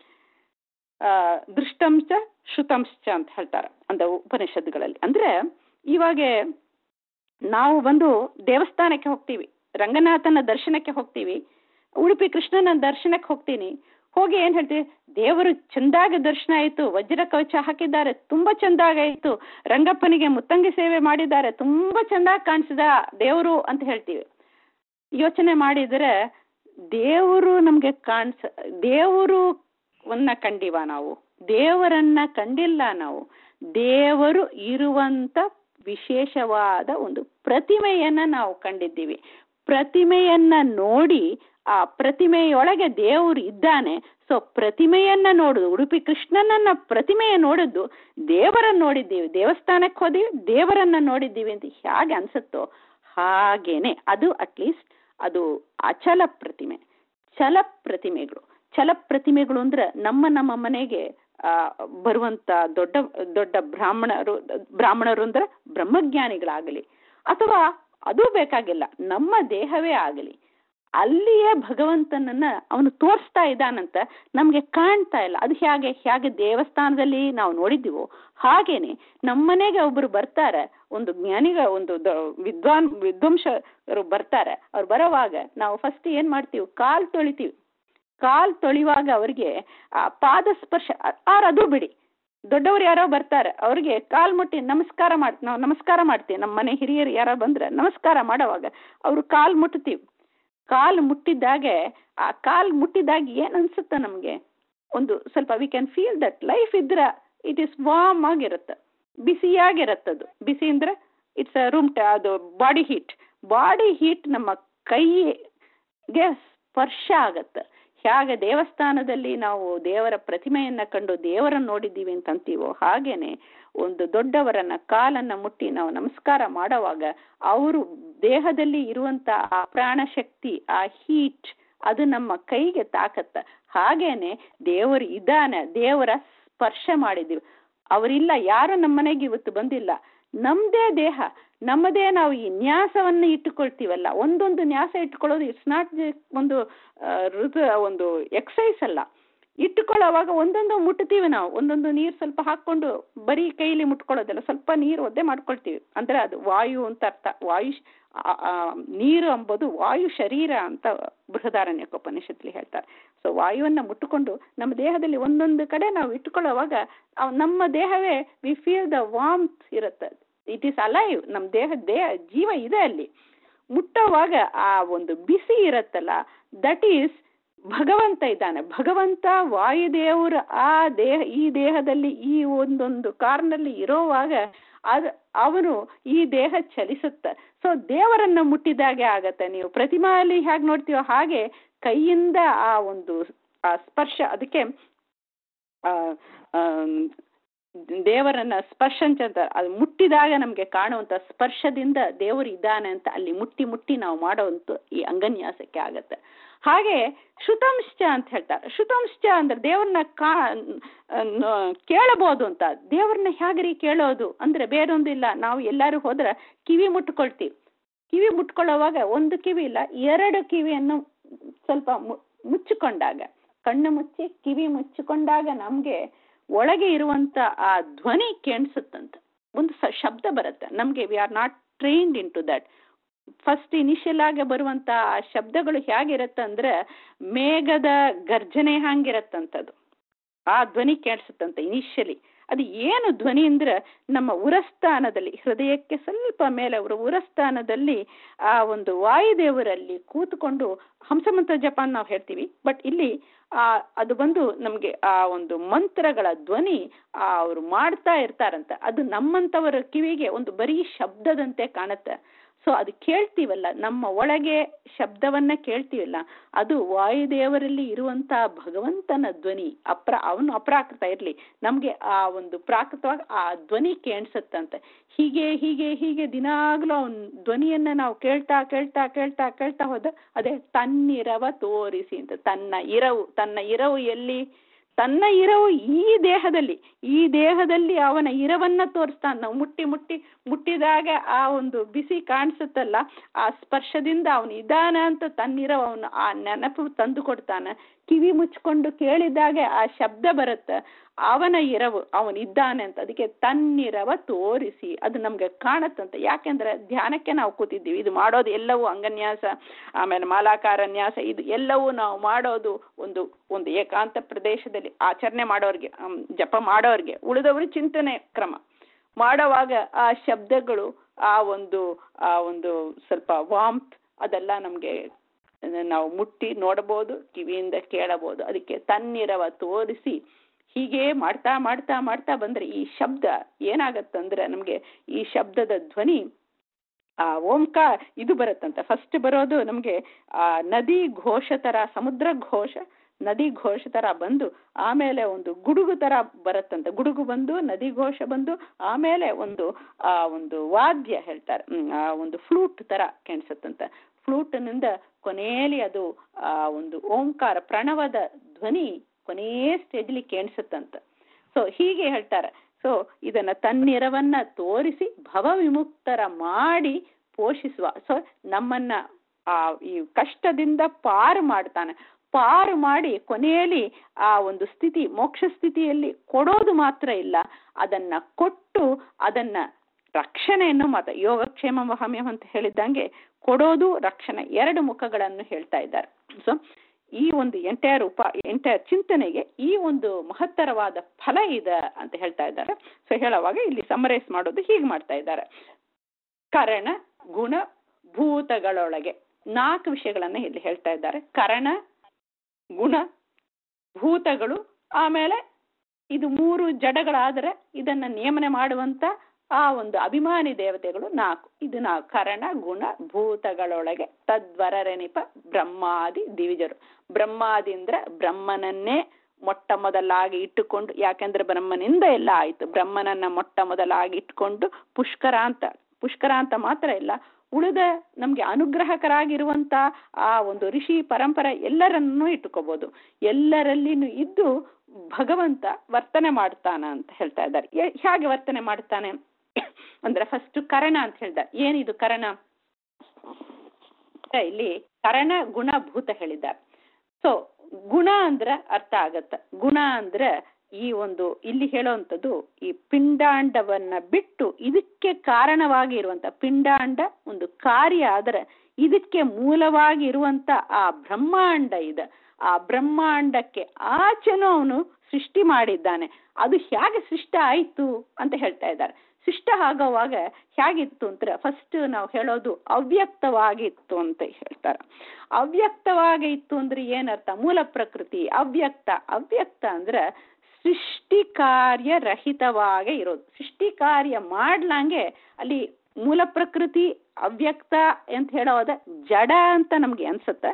ಆ, ದೃಷ್ಟಂಶ ಶ್ರುತಂಶ ಅಂತ ಹೇಳ್ತಾರ ಅಂತ ಉಪನಿಷತ್ತುಗಳಲ್ಲಿ ಅಂದ್ರೆ ಇವಾಗ ನಾವು ಬಂದು ದೇವಸ್ಥಾನಕ್ಕೆ ಹೋಗ್ತೀವಿ ರಂಗನಾಥನ ದರ್ಶನಕ್ಕೆ ಹೋಗ್ತೀವಿ ಉಡುಪಿ ಕೃಷ್ಣನ ದರ್ಶನಕ್ಕೆ ಹೋಗ್ತೀನಿ ಹೋಗಿ ಏನ್ ಹೇಳ್ತೀವಿ ದೇವರು ಚಂದಾಗ ದರ್ಶನ ಆಯಿತು ವಜ್ರ ಕವಚ ಹಾಕಿದ್ದಾರೆ ತುಂಬಾ ಚಂದಾಗಾಯಿತು ರಂಗಪ್ಪನಿಗೆ ಮುತ್ತಂಗಿ ಸೇವೆ ಮಾಡಿದ್ದಾರೆ ತುಂಬಾ ಚಂದಾಗಿ ಕಾಣಿಸಿದ ದೇವರು ಅಂತ ಹೇಳ್ತೀವಿ ಯೋಚನೆ ಮಾಡಿದರೆ ದೇವರು ನಮ್ಗೆ ಕಾಣಿಸ ದೇವರು ವನ್ನ ಕಂಡಿವ ನಾವು ದೇವರನ್ನ ಕಂಡಿಲ್ಲ ನಾವು ದೇವರು ಇರುವಂತ ವಿಶೇಷವಾದ ಒಂದು ಪ್ರತಿಮೆಯನ್ನ ನಾವು ಕಂಡಿದ್ದೀವಿ ಪ್ರತಿಮೆಯನ್ನ ನೋಡಿ ಆ ಪ್ರತಿಮೆಯೊಳಗೆ ದೇವರು ಇದ್ದಾನೆ ಸೊ ಪ್ರತಿಮೆಯನ್ನ ನೋಡುದು ಉಡುಪಿ ಕೃಷ್ಣನನ್ನ ಪ್ರತಿಮೆಯ ನೋಡಿದ್ದು ದೇವರನ್ನ ನೋಡಿದ್ದೀವಿ ದೇವಸ್ಥಾನಕ್ಕೆ ಹೋದಿವಿ ದೇವರನ್ನ ನೋಡಿದ್ದೀವಿ ಅಂತ ಹೇಗೆ ಅನ್ಸುತ್ತೋ ಹಾಗೇನೆ ಅದು ಅಟ್ಲೀಸ್ಟ್ ಅದು ಅಚಲ ಪ್ರತಿಮೆ ಚಲ ಪ್ರತಿಮೆಗಳು ಚಲ ಪ್ರತಿಮೆಗಳು ಅಂದ್ರೆ ನಮ್ಮ ನಮ್ಮ ಮನೆಗೆ ಆ ಬರುವಂತ ದೊಡ್ಡ ದೊಡ್ಡ ಬ್ರಾಹ್ಮಣರು ಬ್ರಾಹ್ಮಣರು ಅಂದ್ರೆ ಬ್ರಹ್ಮಜ್ಞಾನಿಗಳಾಗಲಿ ಅಥವಾ ಅದು ಬೇಕಾಗಿಲ್ಲ ನಮ್ಮ ದೇಹವೇ ಆಗಲಿ ಅಲ್ಲಿಯೇ ಭಗವಂತನನ್ನ ಅವನು ತೋರಿಸ್ತಾ ಇದ್ದಾನಂತ ನಮ್ಗೆ ಕಾಣ್ತಾ ಇಲ್ಲ ಅದು ಹೇಗೆ ಹೇಗೆ ದೇವಸ್ಥಾನದಲ್ಲಿ ನಾವು ನೋಡಿದ್ದೀವೋ ಹಾಗೇನೆ ನಮ್ಮನೆಗೆ ಒಬ್ರು ಬರ್ತಾರೆ ಒಂದು ಜ್ಞಾನಿಗ ಒಂದು ದ- ವಿದ್ವಾನ್ ವಿದ್ವಂಸರು ಬರ್ತಾರೆ ಅವ್ರು ಬರೋವಾಗ ನಾವು ಫಸ್ಟ್ ಏನ್ ಮಾಡ್ತೀವಿ ಕಾಲ್ ತೊಳಿತೀವಿ ಕಾಲ್ ತೊಳಿವಾಗ ಅವ್ರಿಗೆ ಆ ಪಾದ ಸ್ಪರ್ಶ ಆರ್ ಅದು ಬಿಡಿ ದೊಡ್ಡವರು ಯಾರೋ ಬರ್ತಾರೆ ಅವ್ರಿಗೆ ಕಾಲ್ ಮುಟ್ಟಿ ನಮಸ್ಕಾರ ಮಾಡ್ ನಾವು ನಮಸ್ಕಾರ ಮಾಡ್ತೀವಿ ನಮ್ಮ ಮನೆ ಹಿರಿಯರು ಯಾರೋ ಬಂದ್ರೆ ನಮಸ್ಕಾರ ಮಾಡೋವಾಗ ಅವ್ರು ಕಾಲ್ ಮುಟ್ತೀವಿ ಕಾಲು ಮುಟ್ಟಿದ್ದಾಗೆ ಆ ಕಾಲ್ ಮುಟ್ಟಿದಾಗ ಏನ್ ಅನ್ಸುತ್ತೆ ನಮ್ಗೆ ಒಂದು ಸ್ವಲ್ಪ we can feel that life ಇದ್ರೆ ಇಟ್ ಇಸ್ ವಾರ್ಮ್ ಆಗಿರುತ್ತೆ ಬಿಸಿಯಾಗಿರತ್ತದು ಬಿಸಿ ಅಂದ್ರೆ ಇಟ್ಸ್ ರೂಮ್ ಅದು ಬಾಡಿ ಹೀಟ್ ಬಾಡಿ ಹೀಟ್ ನಮ್ಮ ಕೈಗೆ ಸ್ಪರ್ಶ ಆಗತ್ತೆ ಹೇಗೆ ದೇವಸ್ಥಾನದಲ್ಲಿ ನಾವು ದೇವರ ಪ್ರತಿಮೆಯನ್ನ ಕಂಡು ದೇವರನ್ನ ನೋಡಿದ್ದೀವಿ ಅಂತ ಅಂತೀವೋ ಹಾಗೇನೆ ಒಂದು ದೊಡ್ಡವರನ್ನ ಕಾಲನ್ನ ಮುಟ್ಟಿ ನಾವು ನಮಸ್ಕಾರ ಮಾಡುವಾಗ ಅವರು ದೇಹದಲ್ಲಿ ಇರುವಂತ ಆ ಪ್ರಾಣ ಶಕ್ತಿ ಆ ಹೀಟ್ ಅದು ನಮ್ಮ ಕೈಗೆ ತಾಕತ್ತ ಹಾಗೇನೆ ದೇವರು ಇದ್ದಾನೆ ದೇವರ ಸ್ಪರ್ಶ ಮಾಡಿದೀವಿ ಅವರಿಲ್ಲ ಯಾರು ನಮ್ಮ ಮನೆಗೆ ಇವತ್ತು ಬಂದಿಲ್ಲ ನಮ್ದೇ ದೇಹ ನಮ್ಮದೇ ನಾವು ಈ ನ್ಯಾಸವನ್ನು ಇಟ್ಟುಕೊಳ್ತೀವಲ್ಲ ಒಂದೊಂದು ನ್ಯಾಸ ಇಟ್ಕೊಳ್ಳೋದು ಇಟ್ಸ್ ನಾಟ್ ಒಂದು ಆ, ಋತು ಒಂದು ಎಕ್ಸೈಸ್ ಅಲ್ಲ ಇಟ್ಟುಕೊಳ್ಳೋವಾಗ ಒಂದೊಂದು ಮುಟ್ತೀವಿ ನಾವು ಒಂದೊಂದು ನೀರು ಸ್ವಲ್ಪ ಹಾಕೊಂಡು ಬರೀ ಕೈಲಿ ಮುಟ್ಕೊಳ್ಳೋದಲ್ಲ ಸ್ವಲ್ಪ ನೀರು ಒದ್ದೆ ಮಾಡ್ಕೊಳ್ತೀವಿ ಅಂದ್ರೆ ಅದು ವಾಯು ಅಂತ ಅರ್ಥ ವಾಯು ಆ- ಆ ನೀರು ಎಂಬುದು ವಾಯು ಶರೀರ ಅಂತ ಬೃಹದಾರಣ್ಯಕೋಪನಿಷತ್ಲಿ ಹೇಳ್ತಾರೆ ಸೊ ವಾಯುವನ್ನ ಮುಟ್ಟುಕೊಂಡು ನಮ್ಮ ದೇಹದಲ್ಲಿ ಒಂದೊಂದು ಕಡೆ ನಾವು ಇಟ್ಕೊಳ್ಳೋವಾಗ ಅವ್ ನಮ್ಮ ದೇಹವೇ ವಿ ಫೀಲ್ ದ ವಾಮ್ತ್ ಇರುತ್ತೆ ಇಟ್ ಈಸ್ ಅಲೈವ್ ನಮ್ಮ ದೇಹ ದೇಹ ಜೀವ ಇದೆ ಅಲ್ಲಿ ಮುಟ್ಟೋವಾಗ ಆ ಒಂದು ಬಿಸಿ ಇರತ್ತಲ್ಲ ದಟ್ ಈಸ್ ಭಗವಂತ ಇದ್ದಾನೆ ಭಗವಂತ ವಾಯುದೇವರು ಆ ದೇಹ ಈ ದೇಹದಲ್ಲಿ ಈ ಒಂದೊಂದು ಕಾರ್ನಲ್ಲಿ ಇರೋವಾಗ ಅದ್ ಅವನು ಈ ದೇಹ ಚಲಿಸುತ್ತೆ ಸೊ ದೇವರನ್ನ ಮುಟ್ಟಿದಾಗೆ ಆಗತ್ತೆ ನೀವು ಪ್ರತಿಮಾಲಿ ಹೇಗೆ ನೋಡ್ತೀವೋ ಹಾಗೆ ಕೈಯಿಂದ ಆ ಒಂದು ಆ ಸ್ಪರ್ಶ ಅದಕ್ಕೆ ಆ ಆಮ್, ದೇವರನ್ನ ಸ್ಪರ್ಶ ಅಂತ ಅದು ಮುಟ್ಟಿದಾಗ ನಮಗೆ ಕಾಣುವಂತ ಸ್ಪರ್ಶದಿಂದ ದೇವರು ಇದ್ದಾನೆ ಅಂತ ಅಲ್ಲಿ ಮುಟ್ಟಿ ಮುಟ್ಟಿ ನಾವು ಮಾಡೋವಂಥ ಈ ಅಂಗನ್ಯಾಸಕ್ಕೆ ಆಗತ್ತೆ ಹಾಗೆ ಶ್ರುತಂಶ್ಚ ಅಂತ ಹೇಳ್ತಾರೆ ಶ್ರುತಂಶ್ಚ ಅಂದ್ರೆ ದೇವ್ರನ್ನ ಕಾ ನ- ಕೇಳಬಹುದು ಅಂತ ದೇವ್ರನ್ನ ಹೇಗ್ರಿ ಕೇಳೋದು ಅಂದ್ರೆ ಬೇರೊಂದಿಲ್ಲ ನಾವು ಎಲ್ಲರೂ ಹೋದ್ರೆ ಕಿವಿ ಮುಟ್ಕೊಳ್ತೀವಿ ಕಿವಿ ಮುಟ್ಕೊಳ್ಳೋವಾಗ ಒಂದು ಕಿವಿ ಇಲ್ಲ ಎರಡು ಕಿವಿಯನ್ನು ಸ್ವಲ್ಪ ಮು- ಮುಚ್ಚಿಕೊಂಡಾಗ ಕಣ್ಣು ಮುಚ್ಚಿ ಕಿವಿ ಮುಚ್ಚಿಕೊಂಡಾಗ ನಮ್ಗೆ ಒಳಗೆ ಇರುವಂತ ಆ ಧ್ವನಿ ಕೇಳಿಸುತ್ತಂತ ಒಂದು ಸ- ಶಬ್ದ ಬರುತ್ತೆ ನಮ್ಗೆ we are not trained in to that first initial ಆಗಿ ಬರುವಂತ ಆ ಶಬ್ದಗಳು ಹೇಗಿರತ್ತೆ ಅಂದ್ರೆ ಮೇಘದ ಗರ್ಜನೆ ಹಂಗಿರತ್ತಂತದು ಆ ಧ್ವನಿ ಕೇಳಿಸುತ್ತಂತೆ ಇನಿಷಿಯಲಿ ಅದು ಏನು ಧ್ವನಿ ಅಂದ್ರೆ ನಮ್ಮ ಉರಸ್ಥಾನದಲ್ಲಿ ಹೃದಯಕ್ಕೆ ಸ್ವಲ್ಪ ಮೇಲೆ ಅವರ ಉರಸ್ಥಾನದಲ್ಲಿ ಆ ಒಂದು ವಾಯುದೇವರಲ್ಲಿ ಕೂತ್ಕೊಂಡು ಹಂಸಮಂತ್ರ ಜಪ ನಾವು ಹೇಳ್ತೀವಿ ಬಟ್ ಇಲ್ಲಿ ಆ ಅದು ಬಂದು ನಮ್ಗೆ ಆ ಒಂದು ಮಂತ್ರಗಳ ಧ್ವನಿ ಆ ಅವ್ರು ಮಾಡ್ತಾ ಇರ್ತಾರಂತ ಅದು ನಮ್ಮಂತವರ ಕಿವಿಗೆ ಒಂದು ಬರೀ ಶಬ್ದದಂತೆ ಕಾಣುತ್ತೆ ಸೊ ಅದು ಕೇಳ್ತೀವಲ್ಲ ನಮ್ಮ ಒಳಗೆ ಶಬ್ದವನ್ನ ಕೇಳ್ತೀವಲ್ಲ ಅದು ವಾಯುದೇವರಲ್ಲಿ ಇರುವಂತ ಭಗವಂತನ ಧ್ವನಿ ಅಪ್ರ ಅವನು ಅಪ್ರಾಕೃತ ಇರ್ಲಿ ನಮ್ಗೆ ಆ ಒಂದು ಪ್ರಾಕೃತವಾಗಿ ಆ ಧ್ವನಿ ಕೇಳಿಸುತ್ತಂತೆ ಹೀಗೆ ಹೀಗೆ ಹೀಗೆ ದಿನಾಗ್ಲೂ ಅವನ ಧ್ವನಿಯನ್ನ ನಾವು ಕೇಳ್ತಾ ಕೇಳ್ತಾ ಕೇಳ್ತಾ ಕೇಳ್ತಾ ಹೋದ ಅದೇ ತನ್ನಿರವ ತೋರಿಸಿ ಅಂತ ತನ್ನ ಇರವು ತನ್ನ ಇರವು ಎಲ್ಲಿ ತನ್ನ ಇರವು ಈ ದೇಹದಲ್ಲಿ ಈ ದೇಹದಲ್ಲಿ ಅವನ ಇರವನ್ನ ತೋರಿಸ್ತಾನೆ ನಾವು ಮುಟ್ಟಿ ಮುಟ್ಟಿ ಮುಟ್ಟಿದಾಗ ಆ ಒಂದು ಬಿಸಿ ಕಾಣಿಸುತ್ತಲ್ಲ ಆ ಸ್ಪರ್ಶದಿಂದ ಅವನು ಇದಾನ ಅಂತ ತನ್ನಿರವ ಅವನು ಆ ನೆನಪು ತಂದು ಕೊಡ್ತಾನೆ ಕಿವಿ ಮುಚ್ಕೊಂಡು ಕೇಳಿದಾಗ ಆ ಶಬ್ದ ಬರುತ್ತೆ ಅವನ ಇರವು ಅವನಿದ್ದಾನೆ ಅಂತ ಅದಕ್ಕೆ ತನ್ನಿರವ ತೋರಿಸಿ ಅದು ನಮ್ಗೆ ಕಾಣತ್ತಂತೆ ಯಾಕೆಂದ್ರೆ ಧ್ಯಾನಕ್ಕೆ ನಾವು ಕೂತಿದ್ದೀವಿ ಇದು ಮಾಡೋದು ಎಲ್ಲವೂ ಅಂಗನ್ಯಾಸ ಆಮೇಲೆ ಮಾಲಾಕಾರನ್ಯಾಸ ಇದು ಎಲ್ಲವೂ ನಾವು ಮಾಡೋದು ಒಂದು ಒಂದು ಏಕಾಂತ ಪ್ರದೇಶದಲ್ಲಿ ಆಚರಣೆ ಮಾಡೋರ್ಗೆ ಹ್ಮ್, ಜಪ ಮಾಡೋರ್ಗೆ ಉಳಿದವರು ಚಿಂತನೆ ಕ್ರಮ ಮಾಡೋವಾಗ ಆ ಶಬ್ದಗಳು ಆ ಒಂದು ಆ ಒಂದು ಸ್ವಲ್ಪ ವಾಮ್ತ್ ಅದೆಲ್ಲ ನಮ್ಗೆ ನಾವು ಮುಟ್ಟಿ ನೋಡಬಹುದು ಕಿವಿಯಿಂದ ಕೇಳಬಹುದು ಅದಕ್ಕೆ ತನ್ನಿರವ ತೋರಿಸಿ ಹೀಗೆ ಮಾಡ್ತಾ ಮಾಡ್ತಾ ಮಾಡ್ತಾ ಬಂದ್ರೆ ಈ ಶಬ್ದ ಏನಾಗತ್ತಂದ್ರೆ ನಮ್ಗೆ ಈ ಶಬ್ದದ ಧ್ವನಿ ಆ ಓಂಕಾರ ಇದು ಬರುತ್ತಂತೆ ಫಸ್ಟ್ ಬರೋದು ನಮ್ಗೆ ಆ ನದಿ ಘೋಷ ತರ ಸಮುದ್ರ ಘೋಷ ನದಿ ಘೋಷ ತರ ಬಂದು ಆಮೇಲೆ ಒಂದು ಗುಡುಗು ತರ ಬರುತ್ತಂತೆ ಗುಡುಗು ಬಂದು ನದಿ ಘೋಷ ಬಂದು ಆಮೇಲೆ ಒಂದು ಆ ಒಂದು ವಾದ್ಯ ಹೇಳ್ತಾರೆ ಹ್ಮ್, ಆ ಒಂದು ಫ್ಲೂಟ್ ತರ ಕಾಣಿಸುತ್ತಂತೆ ಫ್ಲೂಟ್ನಿಂದ ಕೊನೆಯಲ್ಲಿ ಅದು ಆ ಒಂದು ಓಂಕಾರ ಪ್ರಣವದ ಧ್ವನಿ ಕೊನೇ ಸ್ಟೇಜ್ಲಿ ಕೇಣಿಸುತ್ತಂತ ಸೊ ಹೀಗೆ ಹೇಳ್ತಾರೆ ಸೊ ಇದನ್ನ ತನ್ನಿರವನ್ನ ತೋರಿಸಿ ಭವ ವಿಮುಕ್ತರ ಮಾಡಿ ಪೋಷಿಸುವ ಸೊ ನಮ್ಮನ್ನ ಆ ಈ ಕಷ್ಟದಿಂದ ಪಾರು ಮಾಡ್ತಾನೆ ಪಾರು ಮಾಡಿ ಕೊನೆಯಲ್ಲಿ ಆ ಒಂದು ಸ್ಥಿತಿ ಮೋಕ್ಷ ಸ್ಥಿತಿಯಲ್ಲಿ ಕೊಡೋದು ಮಾತ್ರ ಇಲ್ಲ ಅದನ್ನ ಕೊಟ್ಟು ಅದನ್ನ ರಕ್ಷಣೆಯನ್ನು ಮಾತ್ರ ಯೋಗಕ್ಷೇಮ ವಹಮ್ಯಂ ಅಂತ ಹೇಳಿದ್ದಂಗೆ ಕೊಡೋದು ರಕ್ಷಣೆ ಎರಡು ಮುಖಗಳನ್ನು ಹೇಳ್ತಾ ಇದ್ದಾರೆ ಸೊ ಈ ಒಂದು ಎಂಟೈರ್ ಉಪ ಎಂಟೈರ್ ಚಿಂತನೆಗೆ ಈ ಒಂದು ಮಹತ್ತರವಾದ ಫಲ ಇದೆ ಅಂತ ಹೇಳ್ತಾ ಇದ್ದಾರೆ ಸೊ ಹೇಳುವಾಗ ಇಲ್ಲಿ ಸಮರೈಸ್ ಮಾಡೋದು ಹೀಗೆ ಮಾಡ್ತಾ ಇದ್ದಾರೆ ಕರಣ ಗುಣ ಭೂತಗಳೊಳಗೆ ನಾಲ್ಕು ವಿಷಯಗಳನ್ನ ಇಲ್ಲಿ ಹೇಳ್ತಾ ಇದ್ದಾರೆ ಕರಣ ಗುಣ ಭೂತಗಳು ಆಮೇಲೆ ಇದು ಮೂರು ಜಡಗಳಾದರೆ ಇದನ್ನ ನಿಯಮನೆ ಮಾಡುವಂತ ಆ ಒಂದು ಅಭಿಮಾನಿ ದೇವತೆಗಳು ನಾಲ್ಕು ಇದು ನಾವು ಕರಣ ಗುಣ ಭೂತಗಳೊಳಗೆ ತದ್ವರರೆನಿಪ ಬ್ರಹ್ಮಾದಿ ದಿವಿಜರು ಬ್ರಹ್ಮಾದಿ ಅಂದ್ರೆ ಬ್ರಹ್ಮನನ್ನೇ ಮೊಟ್ಟ ಮೊದಲಾಗಿ ಇಟ್ಟುಕೊಂಡು ಯಾಕೆಂದ್ರೆ ಬ್ರಹ್ಮನಿಂದ ಎಲ್ಲ ಆಯ್ತು ಬ್ರಹ್ಮನನ್ನ ಮೊಟ್ಟ ಮೊದಲಾಗಿ ಇಟ್ಕೊಂಡು ಪುಷ್ಕರ ಅಂತ ಪುಷ್ಕರ ಅಂತ ಮಾತ್ರ ಇಲ್ಲ ಉಳಿದ ನಮ್ಗೆ ಅನುಗ್ರಹಕರಾಗಿರುವಂತ ಆ ಒಂದು ಋಷಿ ಪರಂಪರೆ ಎಲ್ಲರನ್ನೂ ಇಟ್ಟುಕೋಬಹುದು ಎಲ್ಲರಲ್ಲಿನೂ ಇದ್ದು ಭಗವಂತ ವರ್ತನೆ ಮಾಡ್ತಾನ ಅಂತ ಹೇಳ್ತಾ ಇದ್ದಾರೆ ಎ- ಹೇಗೆ ವರ್ತನೆ ಮಾಡ್ತಾನೆ ಅಂದ್ರೆ ಫಸ್ಟ್ ಕರಣ ಅಂತ ಹೇಳ್ತಾರೆ ಏನಿದು ಕರಣ ಇಲ್ಲಿ ಕರಣ ಗುಣ ಭೂತ ಹೇಳಿದ್ದಾರೆ ಸೊ ಗುಣ ಅಂದ್ರೆ ಅರ್ಥ ಆಗತ್ತ ಗುಣ ಅಂದ್ರೆ ಈ ಒಂದು ಇಲ್ಲಿ ಹೇಳುವಂಥದ್ದು ಈ ಪಿಂಡಾಂಡವನ್ನ ಬಿಟ್ಟು ಇದಕ್ಕೆ ಕಾರಣವಾಗಿ ಇರುವಂತ ಪಿಂಡಾಂಡ ಒಂದು ಕಾರ್ಯ ಆದರೆ ಇದಕ್ಕೆ ಮೂಲವಾಗಿ ಇರುವಂತ ಆ ಬ್ರಹ್ಮಾಂಡ ಇದೆ ಆ ಬ್ರಹ್ಮಾಂಡಕ್ಕೆ ಆಚೆನೂ ಅವನು ಸೃಷ್ಟಿ ಮಾಡಿದ್ದಾನೆ ಅದು ಹೇಗೆ ಸೃಷ್ಟ ಆಯ್ತು ಅಂತ ಹೇಳ್ತಾ ಇದ್ದಾರೆ ಸೃಷ್ಟ ಆಗೋವಾಗ ಹೇಗಿತ್ತು ಅಂದ್ರೆ ಫಸ್ಟ್ ನಾವು ಹೇಳೋದು ಅವ್ಯಕ್ತವಾಗಿತ್ತು ಅಂತ ಹೇಳ್ತಾರೆ ಅವ್ಯಕ್ತವಾಗಿ ಇತ್ತು ಅಂದ್ರೆ ಏನರ್ಥ ಮೂಲ ಪ್ರಕೃತಿ ಅವ್ಯಕ್ತ ಅವ್ಯಕ್ತ ಅಂದ್ರೆ ಸೃಷ್ಟಿ ಕಾರ್ಯ ರಹಿತವಾಗೇ ಇರೋದು ಸೃಷ್ಟಿ ಕಾರ್ಯ ಮಾಡ್ಲಂಗೆ ಅಲ್ಲಿ ಮೂಲ ಪ್ರಕೃತಿ ಅವ್ಯಕ್ತ ಅಂತ ಹೇಳೋದ ಜಡ ಅಂತ ನಮ್ಗೆ ಅನ್ಸುತ್ತೆ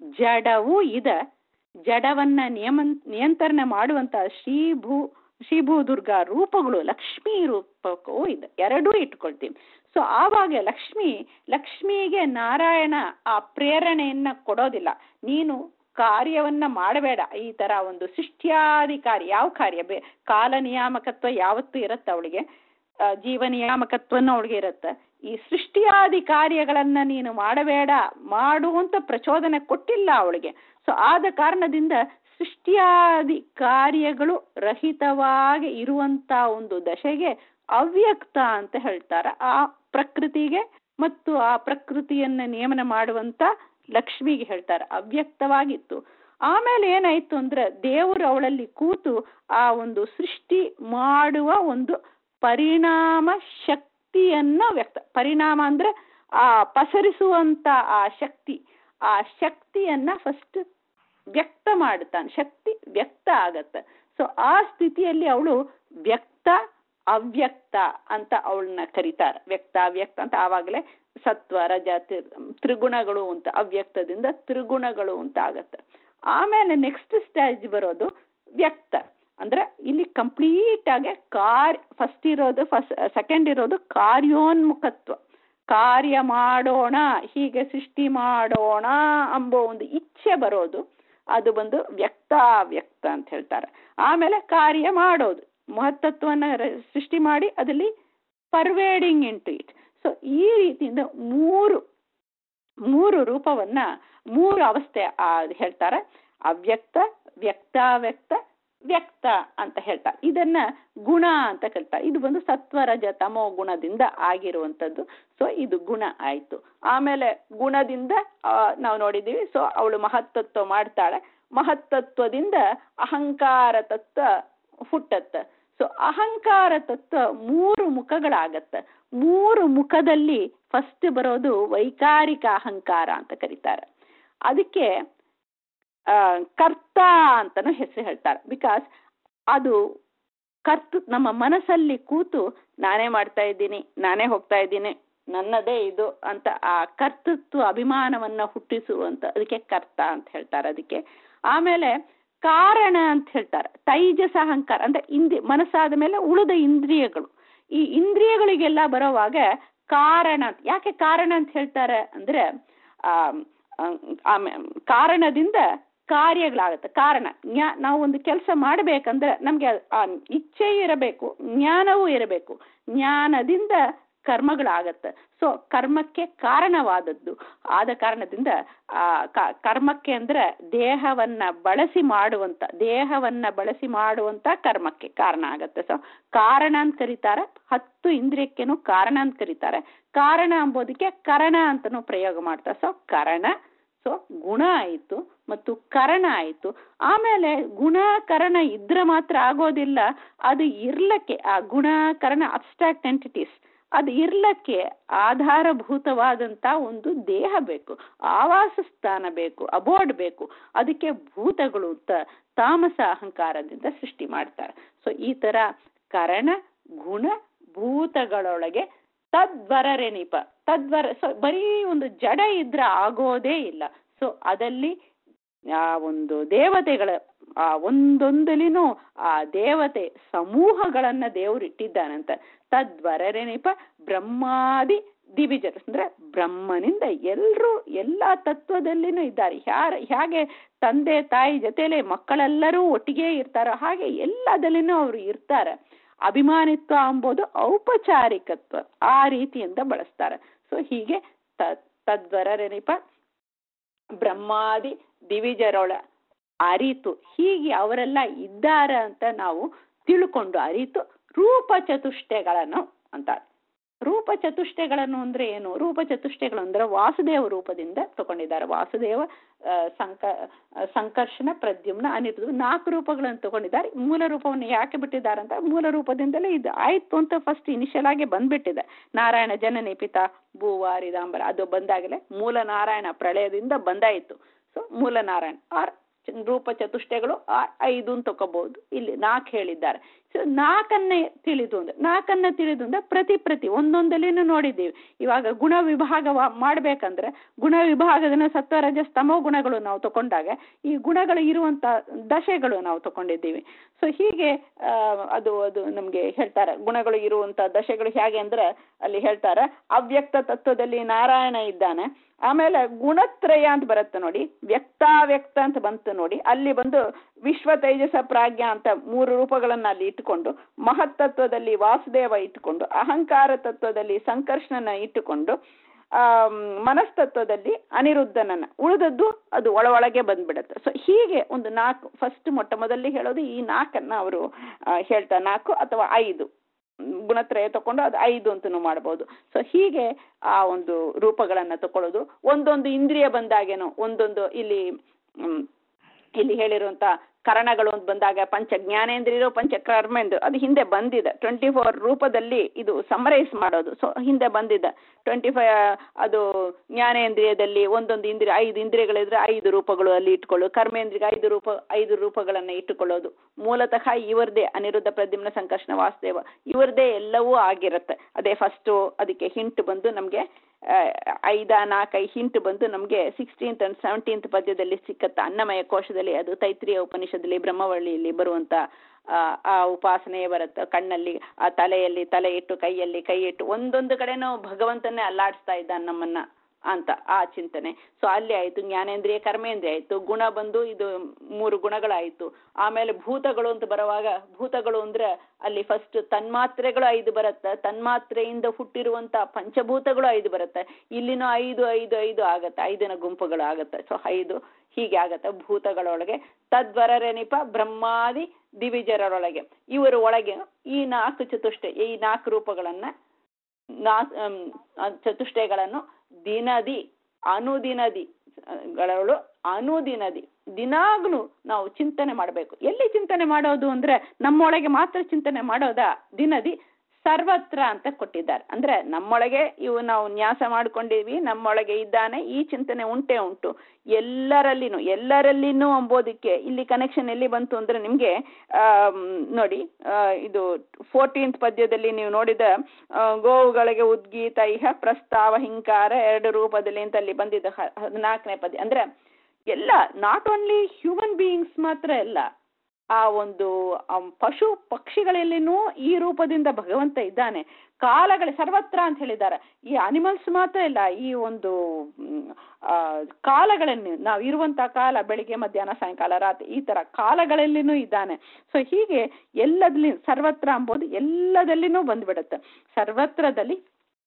ಜಡವೂ ಇದೆ ಜಡವನ್ನ ನಿಯಮ ನಿಯಂತ್ರಣ ಮಾಡುವಂತ ಶ್ರೀಭೂ ಶ್ರೀಭೂ ದುರ್ಗಾ ರೂಪಗಳು ಲಕ್ಷ್ಮೀ ರೂಪಕ್ಕೂ ಇದೆ ಎರಡೂ ಇಟ್ಕೊಳ್ತೀವಿ ಸೊ ಆವಾಗ ಲಕ್ಷ್ಮಿ ಲಕ್ಷ್ಮಿಗೆ ನಾರಾಯಣ ಆ ಪ್ರೇರಣೆಯನ್ನ ಕೊಡೋದಿಲ್ಲ ನೀನು ಕಾರ್ಯವನ್ನ ಮಾಡಬೇಡ ಈ ತರ ಒಂದು ಸೃಷ್ಟ್ಯಾಧಿಕಾರಿ ಯಾವ ಕಾರ್ಯ ಬೇ ಕಾಲ ನಿಯಾಮಕತ್ವ ಯಾವತ್ತೂ ಇರುತ್ತೆ ಅವಳಿಗೆ ಜೀವ ನಿಯಾಮಕತ್ವನೂ ಅವಳಿಗೆ ಇರುತ್ತೆ ಈ ಸೃಷ್ಟಿಯಾದಿ ಕಾರ್ಯಗಳನ್ನ ನೀನು ಮಾಡಬೇಡ ಮಾಡುವಂತ ಪ್ರಚೋದನೆ ಕೊಟ್ಟಿಲ್ಲ ಅವಳಿಗೆ ಸೊ ಆದ ಕಾರಣದಿಂದ ಸೃಷ್ಟಿಯಾದಿ ಕಾರ್ಯಗಳು ರಹಿತವಾಗಿ ಇರುವಂತ ಒಂದು ದಶೆಗೆ ಅವ್ಯಕ್ತ ಅಂತ ಹೇಳ್ತಾರೆ ಆ ಪ್ರಕೃತಿಗೆ ಮತ್ತು ಆ ಪ್ರಕೃತಿಯನ್ನ ನಿಯಮನ ಮಾಡುವಂತ ಲಕ್ಷ್ಮಿಗೆ ಹೇಳ್ತಾರೆ ಅವ್ಯಕ್ತವಾಗಿತ್ತು ಆಮೇಲೆ ಏನಾಯ್ತು ಅಂದ್ರೆ ದೇವರು ಅವಳಲ್ಲಿ ಕೂತು ಆ ಒಂದು ಸೃಷ್ಟಿ ಮಾಡುವ ಒಂದು ಪರಿಣಾಮ ಶಕ್ತಿಯನ್ನ ವ್ಯಕ್ತ ಪರಿಣಾಮ ಅಂದ್ರೆ ಆ ಪಸರಿಸುವಂತ ಆ ಶಕ್ತಿ ಆ ಶಕ್ತಿಯನ್ನ ಫಸ್ಟ್ ವ್ಯಕ್ತ ಮಾಡುತ್ತಾನೆ ಶಕ್ತಿ ವ್ಯಕ್ತ ಆಗತ್ತೆ ಸೊ ಆ ಸ್ಥಿತಿಯಲ್ಲಿ ಅವಳು ವ್ಯಕ್ತ ಅವ್ಯಕ್ತ ಅಂತ ಅವಳನ್ನ ಕರೀತಾರೆ ವ್ಯಕ್ತ ಅವ್ಯಕ್ತ ಅಂತ ಆವಾಗಲೇ ಸತ್ವ ರಜ ತ್ರಿಗುಣಗಳು ಅಂತ ಅವ್ಯಕ್ತದಿಂದ ತ್ರಿಗುಣಗಳು ಅಂತ ಆಗತ್ತೆ ಆಮೇಲೆ ನೆಕ್ಸ್ಟ್ ಸ್ಟೇಜ್ ಬರೋದು ವ್ಯಕ್ತ ಅಂದ್ರೆ ಇಲ್ಲಿ ಕಂಪ್ಲೀಟ್ ಆಗಿ ಕಾರ್ಯ ಫಸ್ಟ್ ಇರೋದು ಫಸ್ಟ್ ಸೆಕೆಂಡ್ ಇರೋದು ಕಾರ್ಯೋನ್ಮುಖತ್ವ ಕಾರ್ಯ ಮಾಡೋಣ ಹೀಗೆ ಸೃಷ್ಟಿ ಮಾಡೋಣ ಎಂಬೋ ಒಂದು ಇಚ್ಛೆ ಬರೋದು ಅದು ಬಂದು ವ್ಯಕ್ತ ವ್ಯಕ್ತ ಅಂತ ಹೇಳ್ತಾರೆ ಆಮೇಲೆ ಕಾರ್ಯ ಮಾಡೋದು ಮಹತ್ತತ್ವನ ಸೃಷ್ಟಿ ಮಾಡಿ ಅದರಲ್ಲಿ ಪರ್ವೇಡಿಂಗ್ ಇಂಟು ಇಟ್ ಸೊ ಈ ರೀತಿಯಿಂದ ಮೂರು ಮೂರು ರೂಪವನ್ನ ಮೂರು ಅವಸ್ಥೆ ಹೇಳ್ತಾರೆ ಅವ್ಯಕ್ತ ವ್ಯಕ್ತಾವ್ಯಕ್ತ ವ್ಯಕ್ತ ಅಂತ ಹೇಳ್ತಾರೆ ಇದನ್ನ ಗುಣ ಅಂತ ಕರೀತಾರೆ ಇದು ಒಂದು ಸತ್ವರಜ ತಮೋ ಗುಣದಿಂದ ಆಗಿರುವಂಥದ್ದು ಸೊ ಇದು ಗುಣ ಆಯ್ತು ಆಮೇಲೆ ಗುಣದಿಂದ ನಾವು ನೋಡಿದ್ದೀವಿ ಸೊ ಅವಳು ಮಹತ್ತತ್ವ ಮಾಡ್ತಾಳೆ ಮಹತ್ತತ್ವದಿಂದ ಅಹಂಕಾರ ತತ್ವ ಹುಟ್ಟತ್ತ ಸೊ ಅಹಂಕಾರ ತತ್ವ ಮೂರು ಮುಖಗಳಾಗತ್ತೆ ಮೂರು ಮುಖದಲ್ಲಿ ಫಸ್ಟ್ ಬರೋದು ವೈಕಾರಿಕ ಅಹಂಕಾರ ಅಂತ ಕರೀತಾರೆ ಅದಕ್ಕೆ ಕರ್ತ ಅಂತನೂ ಹೆಸರು ಹೇಳ್ತಾರೆ ಬಿಕಾಸ್ ಅದು ಕರ್ತ ನಮ್ಮ ಮನಸ್ಸಲ್ಲಿ ಕೂತು ನಾನೇ ಮಾಡ್ತಾ ಇದ್ದೀನಿ ನಾನೇ ಹೋಗ್ತಾ ಇದ್ದೀನಿ ನನ್ನದೇ ಇದು ಅಂತ ಆ ಕರ್ತೃತ್ವ ಅಭಿಮಾನವನ್ನ ಹುಟ್ಟಿಸುವಂತ ಅದಕ್ಕೆ ಕರ್ತ ಅಂತ ಹೇಳ್ತಾರೆ ಅದಕ್ಕೆ ಆಮೇಲೆ ಕಾರಣ ಅಂತ ಹೇಳ್ತಾರೆ ತೈಜಸ ಅಹಂಕಾರ ಅಂದ್ರೆ ಇಂದ್ರಿ ಮನಸ್ಸಾದ ಮೇಲೆ ಉಳಿದ ಇಂದ್ರಿಯಗಳು ಈ ಇಂದ್ರಿಯಗಳಿಗೆಲ್ಲ ಬರೋವಾಗ ಕಾರಣ ಯಾಕೆ ಕಾರಣ ಅಂತ ಹೇಳ್ತಾರೆ ಅಂದ್ರೆ ಆ ಕಾರಣದಿಂದ ಕಾರ್ಯಗಳಾಗುತ್ತೆ ಕಾರಣ ಜ್ಞಾ ನಾವು ಒಂದು ಕೆಲಸ ಮಾಡಬೇಕಂದ್ರೆ ನಮಗೆ ಆ ಇಚ್ಛೆ ಇರಬೇಕು ಜ್ಞಾನವೂ ಇರಬೇಕು ಜ್ಞಾನದಿಂದ ಕರ್ಮಗಳಾಗತ್ತೆ ಸೊ ಕರ್ಮಕ್ಕೆ ಕಾರಣವಾದದ್ದು ಆದ ಕಾರಣದಿಂದ ಆ ಕರ್ಮಕ್ಕೆ ಅಂದ್ರೆ ದೇಹವನ್ನ ಬಳಸಿ ಮಾಡುವಂತ ದೇಹವನ್ನ ಬಳಸಿ ಮಾಡುವಂತ ಕರ್ಮಕ್ಕೆ ಕಾರಣ ಆಗತ್ತೆ ಸೊ ಕಾರಣ ಅಂತ ಕರೀತಾರೆ ಹತ್ತು ಇಂದ್ರಿಯಕ್ಕೇನು ಕಾರಣ ಅಂತ ಕರೀತಾರೆ ಕಾರಣ ಅಂಬೋದಕ್ಕೆ ಕರಣ ಅಂತನೂ ಪ್ರಯೋಗ ಮಾಡ್ತಾರೆ ಸೊ ಕರಣ ಸೊ ಗುಣ ಆಯಿತು ಮತ್ತು ಕರಣ ಆಯಿತು ಆಮೇಲೆ ಗುಣಕರಣ ಇದ್ರೆ ಮಾತ್ರ ಆಗೋದಿಲ್ಲ ಅದು ಇರ್ಲಕ್ಕೆ ಆ ಗುಣಕರಣ ಅಬ್ಸ್ಟ್ರಾಕ್ಟ್ ಎಂಟಿಟೀಸ್ ಅದು ಇರ್ಲಕ್ಕೆ ಆಧಾರಭೂತವಾದಂತ ಒಂದು ದೇಹ ಬೇಕು ಆವಾಸ ಸ್ಥಾನ ಬೇಕು ಅಬೋರ್ಡ್ ಬೇಕು ಅದಕ್ಕೆ ಭೂತಗಳು ಅಂತ ತಾಮಸ ಅಹಂಕಾರದಿಂದ ಸೃಷ್ಟಿ ಮಾಡ್ತಾರೆ ಸೊ ಈ ತರ ಕರಣ ಗುಣ ಭೂತಗಳೊಳಗೆ ತದ್ವರರೆನಿಪ ತದ್ವರ ಸೊ ಬರೀ ಒಂದು ಜಡ ಇದ್ರೆ ಆಗೋದೇ ಇಲ್ಲ ಸೊ ಅದಲ್ಲಿ ಆ ಒಂದು ದೇವತೆಗಳ ಆ ಒಂದೊಂದಲಿನೂ ಆ ದೇವತೆ ಸಮೂಹಗಳನ್ನ ದೇವರು ಇಟ್ಟಿದ್ದಾನಂತ ತದ್ವರರೆನಿಪ ಬ್ರಹ್ಮಾದಿ ದಿವಿಜರು ಅಂದ್ರೆ ಬ್ರಹ್ಮನಿಂದ ಎಲ್ಲರೂ ಎಲ್ಲಾ ತತ್ವದಲ್ಲಿನೂ ಇದ್ದಾರೆ ಯಾರ ಹೇಗೆ ತಂದೆ ತಾಯಿ ಜೊತೆಲೆ ಮಕ್ಕಳೆಲ್ಲರೂ ಒಟ್ಟಿಗೆ ಇರ್ತಾರೋ ಹಾಗೆ ಎಲ್ಲದಲ್ಲಿನೂ ಅವರು ಇರ್ತಾರೆ ಅಭಿಮಾನಿತ್ವ ಎಂಬುದು ಔಪಚಾರಿಕತ್ವ ಆ ರೀತಿಯಿಂದ ಬಳಸ್ತಾರೆ ಸೊ ಹೀಗೆ ತ ತದ್ವರರೆನಿಪ ಬ್ರಹ್ಮಾದಿ ದಿವಿಜರೊಳ ಅರಿತು ಹೀಗೆ ಅವರೆಲ್ಲ ಇದ್ದಾರ ಅಂತ ನಾವು ತಿಳ್ಕೊಂಡು ಅರಿತು ರೂಪ ಚತುಷ್ಟಯಗಳನ್ನು ಅಂತಾರೆ ರೂಪ ಚತುಷ್ಟಯಗಳನ್ನು ಅಂದ್ರೆ ಏನು ರೂಪ ಚತುಷ್ಟಯಗಳು ಅಂದ್ರೆ ವಾಸುದೇವ ರೂಪದಿಂದ ತಗೊಂಡಿದ್ದಾರೆ ವಾಸುದೇವ ಆ, ಸಂಕ ಆ, ಸಂಕರ್ಷಣ ಪ್ರದ್ಯುಮ್ನ ಅನಿರುದ್ಧ ನಾಲ್ಕು ರೂಪಗಳನ್ನು ತಗೊಂಡಿದ್ದಾರೆ ಮೂಲ ರೂಪವನ್ನು ಯಾಕೆ ಬಿಟ್ಟಿದ್ದಾರೆ ಅಂತ ಮೂಲ ರೂಪದಿಂದಲೇ ಇದು ಆಯ್ತು ಅಂತ ಫಸ್ಟ್ ಇನಿಷಿಯಲ್ ಆಗಿ ಬಂದ್ಬಿಟ್ಟಿದೆ ನಾರಾಯಣ ಜನನಿ ಪಿತ ಭೂವಾರಿದಾಂಬರ ಅದು ಬಂದಾಗಲೇ ಮೂಲ ನಾರಾಯಣ ಪ್ರಳಯದಿಂದ ಬಂದಾಯಿತು ಸೊ ಮೂಲ ನಾರಾಯಣ ಆರ್ ಚ- ರೂಪ ಚತುಷ್ಟಯಗಳು ಆರ್ ಐದು ಅಂತ ತಗೋಬಹುದು ಇಲ್ಲಿ ನಾಲ್ಕು ಹೇಳಿದ್ದಾರೆ ಸೊ ನಾಲ್ಕನ್ನೇ ತಿಳಿದು ಅಂದ್ರೆ ನಾಲ್ಕನ್ನ ತಿಳಿದು ಅಂದ್ರೆ ಪ್ರತಿ ಪ್ರತಿ ಒಂದೊಂದಲ್ಲಿನೂ ನೋಡಿದ್ದೀವಿ ಇವಾಗ ಗುಣ ವಿಭಾಗ ಮಾಡ್ಬೇಕಂದ್ರೆ ಗುಣ ವಿಭಾಗದ ಸತ್ವ ರಜ ಸ್ತಮೋ ಗುಣಗಳು ನಾವು ತಗೊಂಡಾಗ ಈ ಗುಣಗಳು ಇರುವಂತ ದಶೆಗಳು ನಾವು ತಗೊಂಡಿದ್ದೀವಿ ಸೊ ಹೀಗೆ ಆ, ಅದು ಅದು ನಮ್ಗೆ ಹೇಳ್ತಾರೆ ಗುಣಗಳು ಇರುವಂತ ದಶೆಗಳು ಹೇಗೆ ಅಂದ್ರೆ ಅಲ್ಲಿ ಹೇಳ್ತಾರೆ ಅವ್ಯಕ್ತ ತತ್ವದಲ್ಲಿ ನಾರಾಯಣ ಇದ್ದಾನೆ ಆಮೇಲೆ ಗುಣತ್ರಯ ಅಂತ ಬರುತ್ತೆ ನೋಡಿ ವ್ಯಕ್ತಾವ್ಯಕ್ತ ಅಂತ ಬಂತು ನೋಡಿ ಅಲ್ಲಿ ಬಂದು ವಿಶ್ವ ತೇಜಸ ಪ್ರಾಜ್ಞ ಅಂತ ಮೂರು ರೂಪಗಳನ್ನ ಅಲ್ಲಿ ಇಟ್ಟುಕೊಂಡು ಮಹತ್ತತ್ವದಲ್ಲಿ ವಾಸುದೇವ ಇಟ್ಟುಕೊಂಡು ಅಹಂಕಾರ ತತ್ವದಲ್ಲಿ ಸಂಕರ್ಷಣನ ಇಟ್ಟುಕೊಂಡು ಆ ಮನಸ್ತತ್ವದಲ್ಲಿ ಅನಿರುದ್ಧನನ್ನ ಉಳಿದದ್ದು ಅದು ಒಳ ಒಳಗೆ ಬಂದ್ಬಿಡುತ್ತೆ ಸೊ ಹೀಗೆ ಒಂದು ನಾಲ್ಕು ಫಸ್ಟ್ ಮೊಟ್ಟ ಮೊದಲೇ ಹೇಳೋದು ಈ ನಾಲ್ಕನ್ನ ಅವರು ಹೇಳ್ತಾರೆ ನಾಲ್ಕು ಅಥವಾ ಐದು ಗುಣತ್ರಯ ತಕೊಂಡು ಅದು ಐದು ಅಂತನೂ ಮಾಡ್ಬೋದು ಸೊ ಹೀಗೆ ಆ ಒಂದು ರೂಪಗಳನ್ನ ತಕೊಳ್ಳೋದು ಒಂದೊಂದು ಇಂದ್ರಿಯ ಬಂದಾಗೇನೋ ಒಂದೊಂದು ಇಲ್ಲಿ ಹ್ಮ್, ಇಲ್ಲಿ ಹೇಳಿರುವಂತ ಕರಣಗಳು ಅಂತ ಬಂದಾಗ ಪಂಚ ಜ್ಞಾನೇಂದ್ರಿಯರು ಪಂಚ ಕರ್ಮೇಂದ್ರ ಅದು ಹಿಂದೆ ಬಂದಿದೆ ಟ್ವೆಂಟಿ ಫೋರ್ ರೂಪದಲ್ಲಿ ಇದು ಸಮರೈಸ್ ಮಾಡೋದು ಸೊ ಹಿಂದೆ ಬಂದಿದೆ ಟ್ವೆಂಟಿ ಫೈ ಅದು ಜ್ಞಾನೇಂದ್ರಿಯದಲ್ಲಿ ಒಂದೊಂದು ಇಂದ್ರಿಯ ಐದು ಇಂದ್ರಿಯಗಳಿದ್ರೆ ಐದು ರೂಪಗಳು ಅಲ್ಲಿ ಇಟ್ಕೊಳ್ಳೋದು ಕರ್ಮೇಂದ್ರಿಗೆ ಐದು ರೂಪ ಐದು ರೂಪಗಳನ್ನ ಇಟ್ಟುಕೊಳ್ಳೋದು ಮೂಲತಃ ಇವರದೇ ಅನಿರುದ್ಧ ಪ್ರದ್ಯುಮ್ನ ಸಂಕರ್ಷಣ ವಾಸುದೇವ ಇವರದೇ ಎಲ್ಲವೂ ಆಗಿರುತ್ತೆ ಅದೇ ಫಸ್ಟು ಅದಕ್ಕೆ ಹಿಂಟ್ ಬಂದು ನಮಗೆ ಐದ ನಾಲ್ಕೈ ಹಿಂಟ್ ಬಂದು ನಮಗೆ ಸಿಕ್ಸ್ಟೀನ್ತ್ ಅಂಡ್ ಸೆವೆಂಟೀನ್ತ್ ಪದ್ಯದಲ್ಲಿ ಸಿಕ್ಕತ್ತ ಅನ್ನಮಯ ಕೋಶದಲ್ಲಿ ಅದು ತೈತ್ರಿಯ ಉಪನಿಷದಲ್ಲಿ ಬ್ರಹ್ಮವಳ್ಳಿಯಲ್ಲಿ ಬರುವಂತ ಆ, ಆ ಉಪಾಸನೆ ಬರುತ್ತೆ ಕಣ್ಣಲ್ಲಿ ಆ ತಲೆಯಲ್ಲಿ ತಲೆ ಇಟ್ಟು ಕೈಯಲ್ಲಿ ಕೈ ಇಟ್ಟು ಒಂದೊಂದು ಕಡೆನೂ ಭಗವಂತನೇ ಅಲ್ಲಾಡಿಸ್ತಾ ಇದ್ದಾನೆ ನಮ್ಮನ್ನ ಅಂತ ಆ ಚಿಂತನೆ ಸೊ ಅಲ್ಲಿ ಆಯ್ತು ಜ್ಞಾನೇಂದ್ರಿಯ ಕರ್ಮೇಂದ್ರಿಯ ಆಯ್ತು ಗುಣ ಬಂದು ಇದು ಮೂರು ಗುಣಗಳಾಯ್ತು ಆಮೇಲೆ ಭೂತಗಳು ಅಂತ ಬರುವಾಗ ಭೂತಗಳು ಅಂದ್ರೆ ಅಲ್ಲಿ ಫಸ್ಟ್ ತನ್ಮಾತ್ರೆಗಳು ಐದು ಬರುತ್ತೆ ತನ್ಮಾತ್ರೆಯಿಂದ ಹುಟ್ಟಿರುವಂತ ಪಂಚಭೂತಗಳು ಐದು ಬರುತ್ತೆ ಇಲ್ಲಿನೂ ಐದು ಐದು ಐದು ಆಗತ್ತೆ ಐದಿನ ಗುಂಪುಗಳು ಆಗತ್ತೆ ಸೊ ಐದು ಹೀಗೆ ಆಗತ್ತೆ ಭೂತಗಳೊಳಗೆ ತದ್ವರರೆನಿಪ ಬ್ರಹ್ಮಾದಿ ದಿವಿಜರರೊಳಗೆ ಇವರ ಒಳಗೆ ಈ ನಾಲ್ಕು ಚತುಷ್ಟಯ ಈ ನಾಲ್ಕು ರೂಪಗಳನ್ನ ನಾ ಅಮ್, ಆ ಚತುಷ್ಟಯಗಳನ್ನು ದಿನದಿ ಅನುದಿನದಿ ಗಳಳು ಅನುದಿನದಿ ದಿನಾಗ್ಲೂ ನಾವು ಚಿಂತನೆ ಮಾಡಬೇಕು ಎಲ್ಲಿ ಚಿಂತನೆ ಮಾಡೋದು ಅಂದ್ರೆ ನಮ್ಮೊಳಗೆ ಮಾತ್ರ ಚಿಂತನೆ ಮಾಡೋದಾ ದಿನದಿ ಸರ್ವತ್ರ ಅಂತ ಕೊಟ್ಟಿದ್ದಾರೆ ಅಂದ್ರೆ ನಮ್ಮೊಳಗೆ ಇವು ನಾವು ನ್ಯಾಸ ಮಾಡ್ಕೊಂಡಿವಿ ನಮ್ಮೊಳಗೆ ಇದ್ದಾನೆ ಈ ಚಿಂತನೆ ಉಂಟೇ ಉಂಟು ಎಲ್ಲರಲ್ಲಿನೂ ಎಲ್ಲರಲ್ಲಿನೂ ಅಂಬೋದಕ್ಕೆ ಇಲ್ಲಿ ಕನೆಕ್ಷನ್ ಎಲ್ಲಿ ಬಂತು ಅಂದ್ರೆ ನಿಮ್ಗೆ ಆಮ್, ನೋಡಿ ಆ, ಇದು ಫೋರ್ಟೀನ್ತ್ ಪದ್ಯದಲ್ಲಿ ನೀವು ನೋಡಿದ ಆ, ಗೋವುಗಳಿಗೆ ಉದ್ಗೀತ ಇಹ ಪ್ರಸ್ತಾವ ಹಿಂಕಾರ ಎರಡು ರೂಪದಲ್ಲಿ ಅಂತ ಅಲ್ಲಿ ಬಂದಿದ್ದ ಹ- ಹದಿನಾಲ್ಕನೇ ಪದ್ಯ ಅಂದ್ರೆ ಎಲ್ಲ ನಾಟ್ ಓನ್ಲಿ ಹ್ಯೂಮನ್ ಬೀಯಿಂಗ್ಸ್ ಮಾತ್ರ ಅಲ್ಲ ಆ ಒಂದು ಅಮ್, ಪಶು ಪಕ್ಷಿಗಳಲ್ಲಿನೂ ಈ ರೂಪದಿಂದ ಭಗವಂತ ಇದ್ದಾನೆ ಕಾಲಗಳ ಸರ್ವತ್ರ ಅಂತ ಹೇಳಿದ್ದಾರೆ ಈ ಅನಿಮಲ್ಸ್ ಮಾತ್ರ ಇಲ್ಲ ಈ ಒಂದು ಮ್, ಆ, ಕಾಲಗಳನ್ನು ನಾವು ಇರುವಂತ ಕಾಲ ಬೆಳಿಗ್ಗೆ ಮಧ್ಯಾಹ್ನ ಸಾಯಂಕಾಲ ರಾತ್ರಿ ಈ ತರ ಕಾಲಗಳಲ್ಲಿನೂ ಇದ್ದಾನೆ ಸೊ ಹೀಗೆ ಎಲ್ಲದಲ್ಲಿ ಸರ್ವತ್ರ ಅಂಬೋದು ಎಲ್ಲದಲ್ಲಿನೂ ಬಂದ್ಬಿಡುತ್ತೆ ಸರ್ವತ್ರದಲ್ಲಿ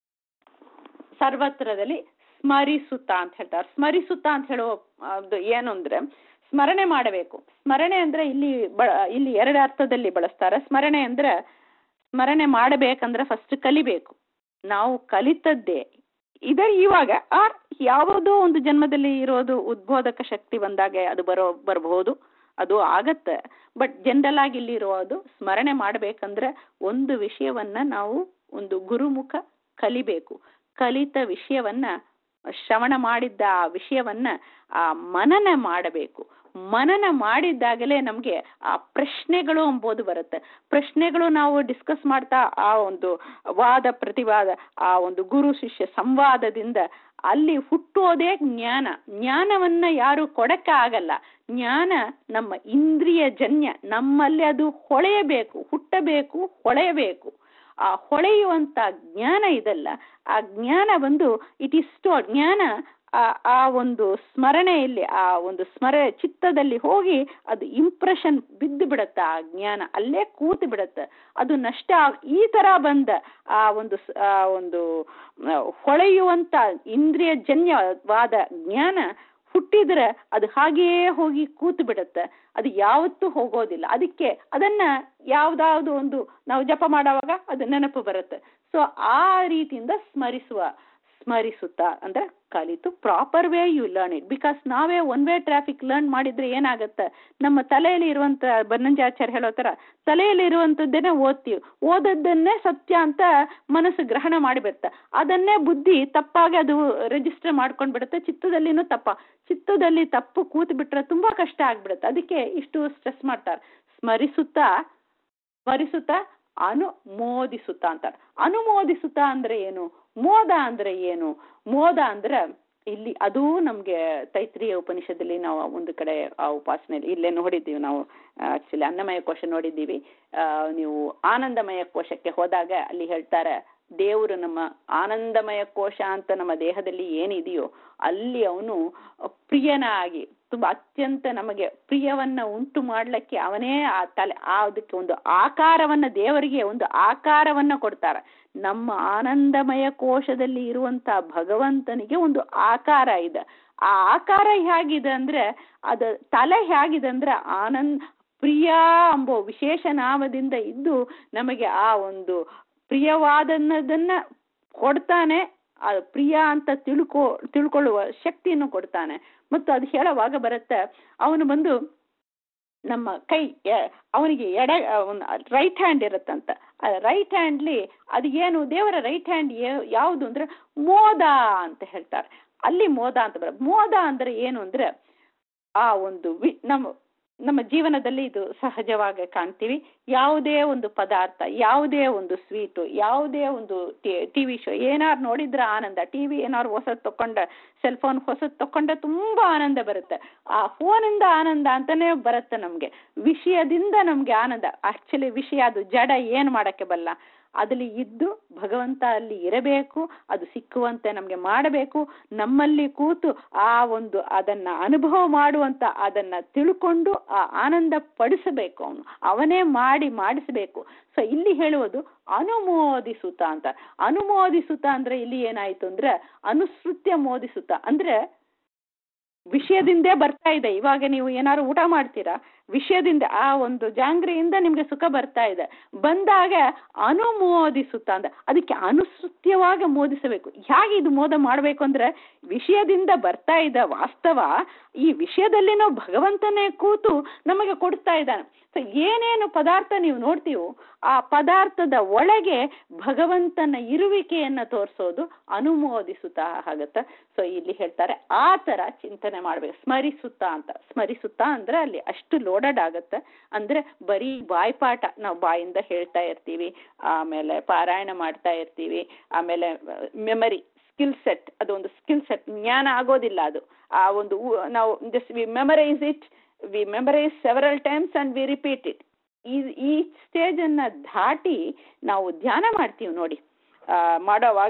ಸರ್ವತ್ರದಲ್ಲಿ ಸ್ಮರಿಸುತ್ತಾ ಅಂತ ಹೇಳ್ತಾರೆ ಸ್ಮರಿಸುತ್ತಾ ಅಂತ ಹೇಳೋ ಅದು ಏನು ಅಂದ್ರೆ ಸ್ಮರಣೆ ಮಾಡಬೇಕು ಸ್ಮರಣೆ ಅಂದ್ರೆ ಇಲ್ಲಿ ಬ ಇಲ್ಲಿ ಎರಡು ಅರ್ಥದಲ್ಲಿ ಬಳಸ್ತಾರೆ ಸ್ಮರಣೆ ಅಂದ್ರೆ ಸ್ಮರಣೆ ಮಾಡಬೇಕಂದ್ರೆ ಫಸ್ಟ್ ಕಲಿಬೇಕು ನಾವು ಕಲಿತದ್ದೇ ಇದೇ ಇವಾಗ ಆರ್ ಯಾವುದೋ ಒಂದು ಜನ್ಮದಲ್ಲಿ ಇರೋದು ಉದ್ಬೋಧಕ ಶಕ್ತಿ ಬಂದಾಗ ಅದು ಬರೋ ಬರಬಹುದು ಅದು ಆಗತ್ತೆ ಬಟ್ ಜನರಲ್ ಆಗಿ ಇಲ್ಲಿ ಇರೋದು ಸ್ಮರಣೆ ಮಾಡಬೇಕಂದ್ರೆ ಒಂದು ವಿಷಯವನ್ನ ನಾವು ಒಂದು ಗುರುಮುಖ ಕಲಿಬೇಕು ಕಲಿತ ವಿಷಯವನ್ನ ಶ್ರವಣ ಮಾಡಿದ್ದ ಆ ವಿಷಯವನ್ನ ಆ ಮನನ ಮಾಡಬೇಕು ಮನನ ಮಾಡಿದ್ದಾಗಲೇ ನಮಗೆ ಆ ಪ್ರಶ್ನೆಗಳು ಎಂಬುದು ಬರುತ್ತೆ ಪ್ರಶ್ನೆಗಳು ನಾವು ಡಿಸ್ಕಸ್ ಮಾಡ್ತಾ ಆ ಒಂದು ವಾದ ಪ್ರತಿವಾದ ಆ ಒಂದು ಗುರು ಶಿಷ್ಯ ಸಂವಾದದಿಂದ ಅಲ್ಲಿ ಹುಟ್ಟೋದೇ ಜ್ಞಾನ ಜ್ಞಾನವನ್ನ ಯಾರು ಕೊಡಕ್ಕೆ ಆಗಲ್ಲ ಜ್ಞಾನ ನಮ್ಮ ಇಂದ್ರಿಯ ಜನ್ಯ ನಮ್ಮಲ್ಲಿ ಅದು ಹೊಳೆಯಬೇಕು ಹುಟ್ಟಬೇಕು ಹೊಳೆಯಬೇಕು ಆ ಹೊಳೆಯುವಂತ ಜ್ಞಾನ ಇದಲ್ಲ ಆ ಜ್ಞಾನ ಬಂದು ಇಟ್ ಇಸ್ ಸ್ಟೋರ್ ಜ್ಞಾನ ಆ ಆ ಒಂದು ಸ್ಮರಣೆಯಲ್ಲಿ ಆ ಒಂದು ಸ್ಮರ ಚಿತ್ತದಲ್ಲಿ ಹೋಗಿ ಅದು ಇಂಪ್ರೆಷನ್ ಬಿದ್ದು ಬಿಡತ್ತೆ ಆ ಜ್ಞಾನ ಅಲ್ಲೇ ಕೂತು ಬಿಡತ್ತೆ ಅದು ನಷ್ಟ ಆಗ್- ಈ ತರ ಬಂದ ಆ ಒಂದು ಸ್- ಆ ಒಂದು ಆ, ಹೊಳೆಯುವಂತ ಇಂದ್ರಿಯ ಜನ್ಯವಾದ ಜ್ಞಾನ ಹುಟ್ಟಿದ್ರೆ ಅದು ಹಾಗೆಯೇ ಹೋಗಿ ಕೂತು ಬಿಡುತ್ತೆ ಅದು ಯಾವತ್ತೂ ಹೋಗೋದಿಲ್ಲ ಅದಕ್ಕೆ ಅದನ್ನ ಯಾವ್ದಾವ್ದು ಒಂದು ನಾವು ಜಪ ಮಾಡುವಾಗ ಅದು ನೆನಪು ಬರುತ್ತೆ ಸೊ ಆ ರೀತಿಯಿಂದ ಸ್ಮರಿಸುವ ಸ್ಮರಿಸುತ್ತಾ ಅಂದ್ರೆ ಕಲಿತು proper way you learn it because ನಾವೇ ಒನ್ ವೇ ಟ್ರಾಫಿಕ್ ಲರ್ನ್ ಮಾಡಿದ್ರೆ ಏನಾಗುತ್ತೆ ನಮ್ಮ ತಲೆಯಲ್ಲಿ ಇರುವಂತ ಬನ್ನಂಜಾಚಾರ್ಯ ಹೇಳೋ ತರ ತಲೆಯಲ್ಲಿ ಇರುವಂತದ್ದೇನೆ ಓದ್ತೀವಿ ಓದದ್ದನ್ನೇ ಸತ್ಯ ಅಂತ ಮನಸ್ಸು ಗ್ರಹಣ ಮಾಡಿಬಿಡುತ್ತೆ ಅದನ್ನೇ ಬುದ್ಧಿ ತಪ್ಪಾಗಿ ಅದು ರಿಜಿಸ್ಟರ್ ಮಾಡ್ಕೊಂಡ್ ಬಿಡುತ್ತೆ ಚಿತ್ತದಲ್ಲಿನೂ ತಪ್ಪ ಚಿತ್ತದಲ್ಲಿ ತಪ್ಪು ಕೂತು ಬಿಟ್ರೆ ತುಂಬಾ ಕಷ್ಟ ಆಗ್ಬಿಡುತ್ತೆ ಅದಕ್ಕೆ ಇಷ್ಟು ಸ್ಟ್ರೆಸ್ ಮಾಡ್ತಾರೆ ಸ್ಮರಿಸುತ್ತಾ ಸ್ಮರಿಸುತ್ತಾ ಅನುಮೋದಿಸುತ್ತಾ ಅಂತಾರೆ ಅನುಮೋದಿಸುತ್ತಾ ಅಂದ್ರೆ ಏನು ಮೋದ ಅಂದ್ರೆ ಏನು ಮೋದ ಅಂದ್ರೆ ಇಲ್ಲಿ ಅದೂ ನಮ್ಗೆ ತೈತ್ರಿಯ ಉಪನಿಷದಲ್ಲಿ ನಾವು ಒಂದು ಕಡೆ ಆ ಉಪಾಸನೆಯಲ್ಲಿ ಇಲ್ಲೇ ನೋಡಿದ್ದೀವಿ ನಾವು ಆಕ್ಚುಲಿ ಅನ್ನಮಯ ಕೋಶ ನೋಡಿದ್ದೀವಿ ಆ ನೀವು ಆನಂದಮಯ ಕೋಶಕ್ಕೆ ಹೋದಾಗ ಅಲ್ಲಿ ಹೇಳ್ತಾರೆ ದೇವರು ನಮ್ಮ ಆನಂದಮಯ ಕೋಶ ಅಂತ ನಮ್ಮ ದೇಹದಲ್ಲಿ ಏನಿದೆಯೋ ಅಲ್ಲಿ ಅವನು ಪ್ರಿಯನಾಗಿ ತುಂಬಾ ಅತ್ಯಂತ ನಮಗೆ ಪ್ರಿಯವನ್ನ ಉಂಟು ಮಾಡ್ಲಿಕ್ಕೆ ಅವನೇ ಆ ತಲೆ ಆ ಅದಕ್ಕೆ ಒಂದು ಆಕಾರವನ್ನ ದೇವರಿಗೆ ಒಂದು ಆಕಾರವನ್ನ ಕೊಡ್ತಾರೆ ನಮ್ಮ ಆನಂದಮಯ ಕೋಶದಲ್ಲಿ ಇರುವಂತ ಭಗವಂತನಿಗೆ ಒಂದು ಆಕಾರ ಇದೆ ಆ ಆಕಾರ ಹೇಗಿದೆ ಅಂದ್ರೆ ಅದ ತಲೆ ಹೇಗಿದೆ ಅಂದ್ರೆ ಆನಂದ್ ಪ್ರಿಯ ಎಂಬೋ ವಿಶೇಷ ನಾಮದಿಂದ ಇದ್ದು ನಮಗೆ ಆ ಒಂದು ಪ್ರಿಯವಾದನ್ನದನ್ನ ಕೊಡ್ತಾನೆ ಆ ಪ್ರಿಯ ಅಂತ ತಿಳ್ಕೊ ತಿಳ್ಕೊಳ್ಳುವ ಶಕ್ತಿಯನ್ನು ಕೊಡ್ತಾನೆ ಮತ್ತು ಅದು ಹೇಳುವಾಗ ಬರುತ್ತೆ ಅವನು ಬಂದು ನಮ್ಮ ಕೈ ಅವನಿಗೆ ಎಡ ರೈಟ್ ಹ್ಯಾಂಡ್ ಇರುತ್ತಂತ ರೈಟ್ ಹ್ಯಾಂಡ್ಲಿ ಅದು ಏನು ದೇವರ ರೈಟ್ ಹ್ಯಾಂಡ್ ಯಾವುದು ಅಂದ್ರೆ ಮೋದ ಅಂತ ಹೇಳ್ತಾರೆ ಅಲ್ಲಿ ಮೋದ ಅಂತ ಬರ ಮೋದ ಅಂದ್ರೆ ಏನು ಅಂದ್ರೆ ಆ ಒಂದು ವಿ ನಮ್ಮ ನಮ್ಮ ಜೀವನದಲ್ಲಿ ಇದು ಸಹಜವಾಗಿ ಕಾಣ್ತೀವಿ ಯಾವುದೇ ಒಂದು ಪದಾರ್ಥ ಯಾವುದೇ ಒಂದು ಸ್ವೀಟು ಯಾವುದೇ ಒಂದು ಟಿ ವಿ ಶೋ ಏನಾರು ನೋಡಿದ್ರೆ ಆನಂದ ಟಿ ವಿ ಏನಾರು ಹೊಸದು ತಕೊಂಡ ಸೆಲ್ ಫೋನ್ ಹೊಸದು ತಕೊಂಡ್ರೆ ತುಂಬಾ ಆನಂದ ಬರುತ್ತೆ ಆ ಫೋನಿಂದ ಆನಂದ ಅಂತಾನೆ ಬರುತ್ತೆ ನಮ್ಗೆ ವಿಷಯದಿಂದ ನಮ್ಗೆ ಆನಂದ ಆಕ್ಚುಲಿ ವಿಷಯ ಅದು ಜಡ ಏನ್ ಮಾಡಕ್ಕೆ ಬಲ್ಲ ಅದಲ್ಲಿ ಇದ್ದು ಭಗವಂತ ಅಲ್ಲಿ ಇರಬೇಕು ಅದು ಸಿಕ್ಕುವಂತೆ ನಮ್ಗೆ ಮಾಡಬೇಕು ನಮ್ಮಲ್ಲಿ ಕೂತು ಆ ಒಂದು ಅದನ್ನ ಅನುಭವ ಮಾಡುವಂತ ಅದನ್ನ ತಿಳ್ಕೊಂಡು ಆ ಆನಂದ ಪಡಿಸಬೇಕು ಅವನು ಅವನೇ ಮಾಡಿ ಮಾಡಿಸಬೇಕು ಸೊ ಇಲ್ಲಿ ಹೇಳುವುದು ಅನುಮೋದಿಸುತ್ತ ಅಂತ ಅನುಮೋದಿಸುತ್ತ ಅಂದ್ರೆ ಇಲ್ಲಿ ಏನಾಯ್ತು ಅಂದ್ರೆ ಅನುಸೃತ್ಯ ಮೋದಿಸುತ್ತ ಅಂದ್ರೆ ವಿಷಯದಿಂದೇ ಬರ್ತಾ ಇದೆ ಇವಾಗ ನೀವು ಏನಾದ್ರು ಊಟ ಮಾಡ್ತೀರಾ ವಿಷಯದಿಂದ ಆ ಒಂದು ಜಾಂಗ್ರಿಯಿಂದ ನಿಮ್ಗೆ ಸುಖ ಬರ್ತಾ ಇದೆ ಬಂದಾಗ ಅನುಮೋದಿಸುತ್ತ ಅಂದ ಅದಕ್ಕೆ ಅನುಸೃತ್ಯವಾಗಿ ಮೋದಿಸಬೇಕು ಹೇಗೆ ಇದು ಮೋದ ಮಾಡಬೇಕು ಅಂದ್ರೆ ವಿಷಯದಿಂದ ಬರ್ತಾ ಇದ್ದ ವಾಸ್ತವ ಈ ವಿಷಯದಲ್ಲಿ ನಾವು ಭಗವಂತನೇ ಕೂತು ನಮಗೆ ಕೊಡ್ತಾ ಇದ್ದಾನೆ ಸೊ ಏನೇನು ಪದಾರ್ಥ ನೀವು ನೋಡ್ತೀವೋ ಆ ಪದಾರ್ಥದ ಒಳಗೆ ಭಗವಂತನ ಇರುವಿಕೆಯನ್ನ ತೋರಿಸೋದು ಅನುಮೋದಿಸುತ್ತಾ ಆಗತ್ತ ಸೊ ಇಲ್ಲಿ ಹೇಳ್ತಾರೆ ಆ ತರ ಚಿಂತನೆ ಮಾಡ್ಬೇಕು ಸ್ಮರಿಸುತ್ತಾ ಅಂತ ಸ್ಮರಿಸುತ್ತಾ ಅಂದ್ರೆ ಅಲ್ಲಿ ಅಷ್ಟು ಲೋಡೆಡ್ ಆಗತ್ತೆ ಅಂದ್ರೆ ಬರೀ ಬಾಯ್ಪಾಠ ನಾವು ಬಾಯಿಂದ ಹೇಳ್ತಾ ಇರ್ತೀವಿ ಆಮೇಲೆ ಪಾರಾಯಣ ಮಾಡ್ತಾ ಇರ್ತೀವಿ ಆಮೇಲೆ ಮೆಮರಿ ಸ್ಕಿಲ್ ಸೆಟ್ ಅದೊಂದು ಸ್ಕಿಲ್ ಸೆಟ್ ಜ್ಞಾನ ಆಗೋದಿಲ್ಲ ಅದು ಆ ಒಂದು ನಾವು just we memorize it we memorize several times and we repeat it ಈ ಈ ಸ್ಟೇಜ್ ಅನ್ನ ದಾಟಿ ನಾವು ಧ್ಯಾನ ಮಾಡ್ತೀವಿ ನೋಡಿ ಮಾಡೋವಾಗ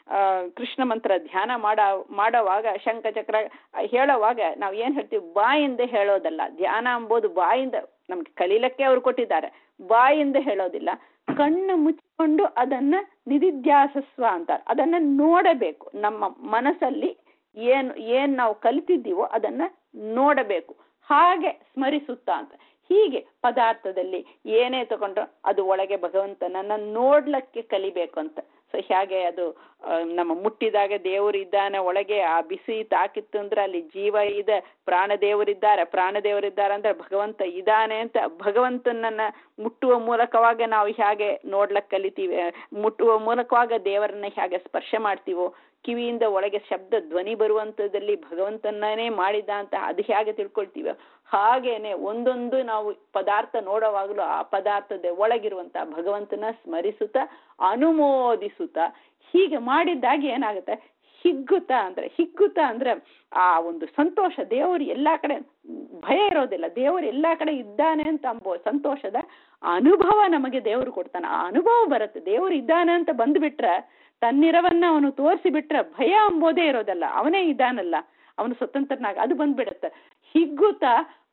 ಕೃಷ್ಣ ಮಂತ್ರ ಧ್ಯಾನ ಮಾಡೋ ಮಾಡೋವಾಗ ಶಂಖಚಕ್ರ ಹೇಳೋವಾಗ ನಾವು ಏನು ಹೇಳ್ತೀವಿ ಬಾಯಿಂದ ಹೇಳೋದಲ್ಲ ಧ್ಯಾನ ಎಂಬುದು ಬಾಯಿಂದ ನಮ್ಗೆ ಕಲೀಲಕ್ಕೆ ಅವ್ರು ಕೊಟ್ಟಿದ್ದಾರೆ ಬಾಯಿಂದ ಹೇಳೋದಿಲ್ಲ ಕಣ್ಣು ಮುಚ್ಚಿಕೊಂಡು ಅದನ್ನ ನಿಧಿಧ್ಯಾಸಸ್ವ ಅಂತಾರೆ ಅದನ್ನ ನೋಡಬೇಕು ನಮ್ಮ ಮನಸ್ಸಲ್ಲಿ ಏನು ಏನ್ ನಾವು ಕಲಿತಿದ್ದೀವೋ ಅದನ್ನ ನೋಡಬೇಕು ಹಾಗೆ ಸ್ಮರಿಸುತ್ತಾ ಅಂತ ಹೀಗೆ ಪದಾರ್ಥದಲ್ಲಿ ಏನೇ ತಗೊಂಡ್ರು ಅದು ಒಳಗೆ ಭಗವಂತನನ್ನ ನೋಡ್ಲಿಕ್ಕೆ ಕಲಿಬೇಕು ಅಂತ ಸೊ ಹೇಗೆ ಅದು ನಮ್ಮ ಮುಟ್ಟಿದಾಗ ದೇವರು ಇದ್ದಾನೆ ಒಳಗೆ ಆ ಬಿಸಿ ತಾಕಿತ್ತು ಅಂದ್ರೆ ಅಲ್ಲಿ ಜೀವ ಇದೆ ಪ್ರಾಣ ದೇವರಿದ್ದಾರೆ ಪ್ರಾಣ ದೇವರಿದ್ದಾರೆ ಅಂದ್ರೆ ಭಗವಂತ ಇದ್ದಾನೆ ಅಂತ ಭಗವಂತನನ್ನ ಮುಟ್ಟುವ ಮೂಲಕವಾಗ ನಾವು ಹೇಗೆ ನೋಡ್ಲಕ್ ಕಲಿತೀವಿ ಮುಟ್ಟುವ ಮೂಲಕವಾಗ ದೇವರನ್ನ ಹೇಗೆ ಸ್ಪರ್ಶ ಮಾಡ್ತೀವೋ ಕಿವಿಯಿಂದ ಒಳಗೆ ಶಬ್ದ ಧ್ವನಿ ಬರುವಂಥದ್ದಲ್ಲಿ ಭಗವಂತನೇ ಮಾಡಿದ ಅಂತ ಅದು ಹೇಗೆ ತಿಳ್ಕೊಳ್ತೀವಿ ಹಾಗೇನೆ ಒಂದೊಂದು ನಾವು ಪದಾರ್ಥ ನೋಡುವಾಗಲೂ ಆ ಪದಾರ್ಥದ ಒಳಗಿರುವಂತ ಭಗವಂತನ ಸ್ಮರಿಸುತ್ತಾ ಅನುಮೋದಿಸುತ್ತಾ ಹೀಗೆ ಮಾಡಿದ್ದಾಗ ಏನಾಗುತ್ತೆ ಹಿಗ್ಗುತ್ತ ಅಂದ್ರೆ ಹಿಗ್ಗುತ್ತ ಅಂದ್ರೆ ಆ ಒಂದು ಸಂತೋಷ ದೇವರು ಎಲ್ಲಾ ಕಡೆ ಭಯ ಇರೋದಿಲ್ಲ ದೇವರು ಎಲ್ಲಾ ಕಡೆ ಇದ್ದಾನೆ ಅಂತ ಅಂಬೋ ಸಂತೋಷದ ಅನುಭವ ನಮಗೆ ದೇವರು ಕೊಡ್ತಾನೆ ಆ ಅನುಭವ ಬರುತ್ತೆ ದೇವರು ಇದ್ದಾನೆ ಅಂತ ಬಂದ್ಬಿಟ್ರೆ ತನ್ನಿರವನ್ನ ಅವನು ತೋರಿಸಿ ಬಿಟ್ರೆ ಭಯ ಅಂಬೋದೇ ಇರೋದಲ್ಲ ಅವನೇ ಇದ್ದಾನಲ್ಲ ಅವನು ಸ್ವತಂತ್ರನಾಗ ಅದು ಬಂದ್ಬಿಡತ್ತೆ ಹಿಗ್ಗುತ್ತಾ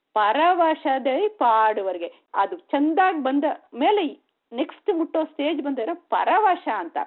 ಪರವಶದೇ ಪಾಡುವರೆಗೆ ಅದು ಚಂದಾಗಿ ಬಂದ ಮೇಲೆ ನೆಕ್ಸ್ಟ್ ಮುಟ್ಟೋ ಸ್ಟೇಜ್ ಬಂದಿರೋ ಪರವಶ ಅಂತಾರೆ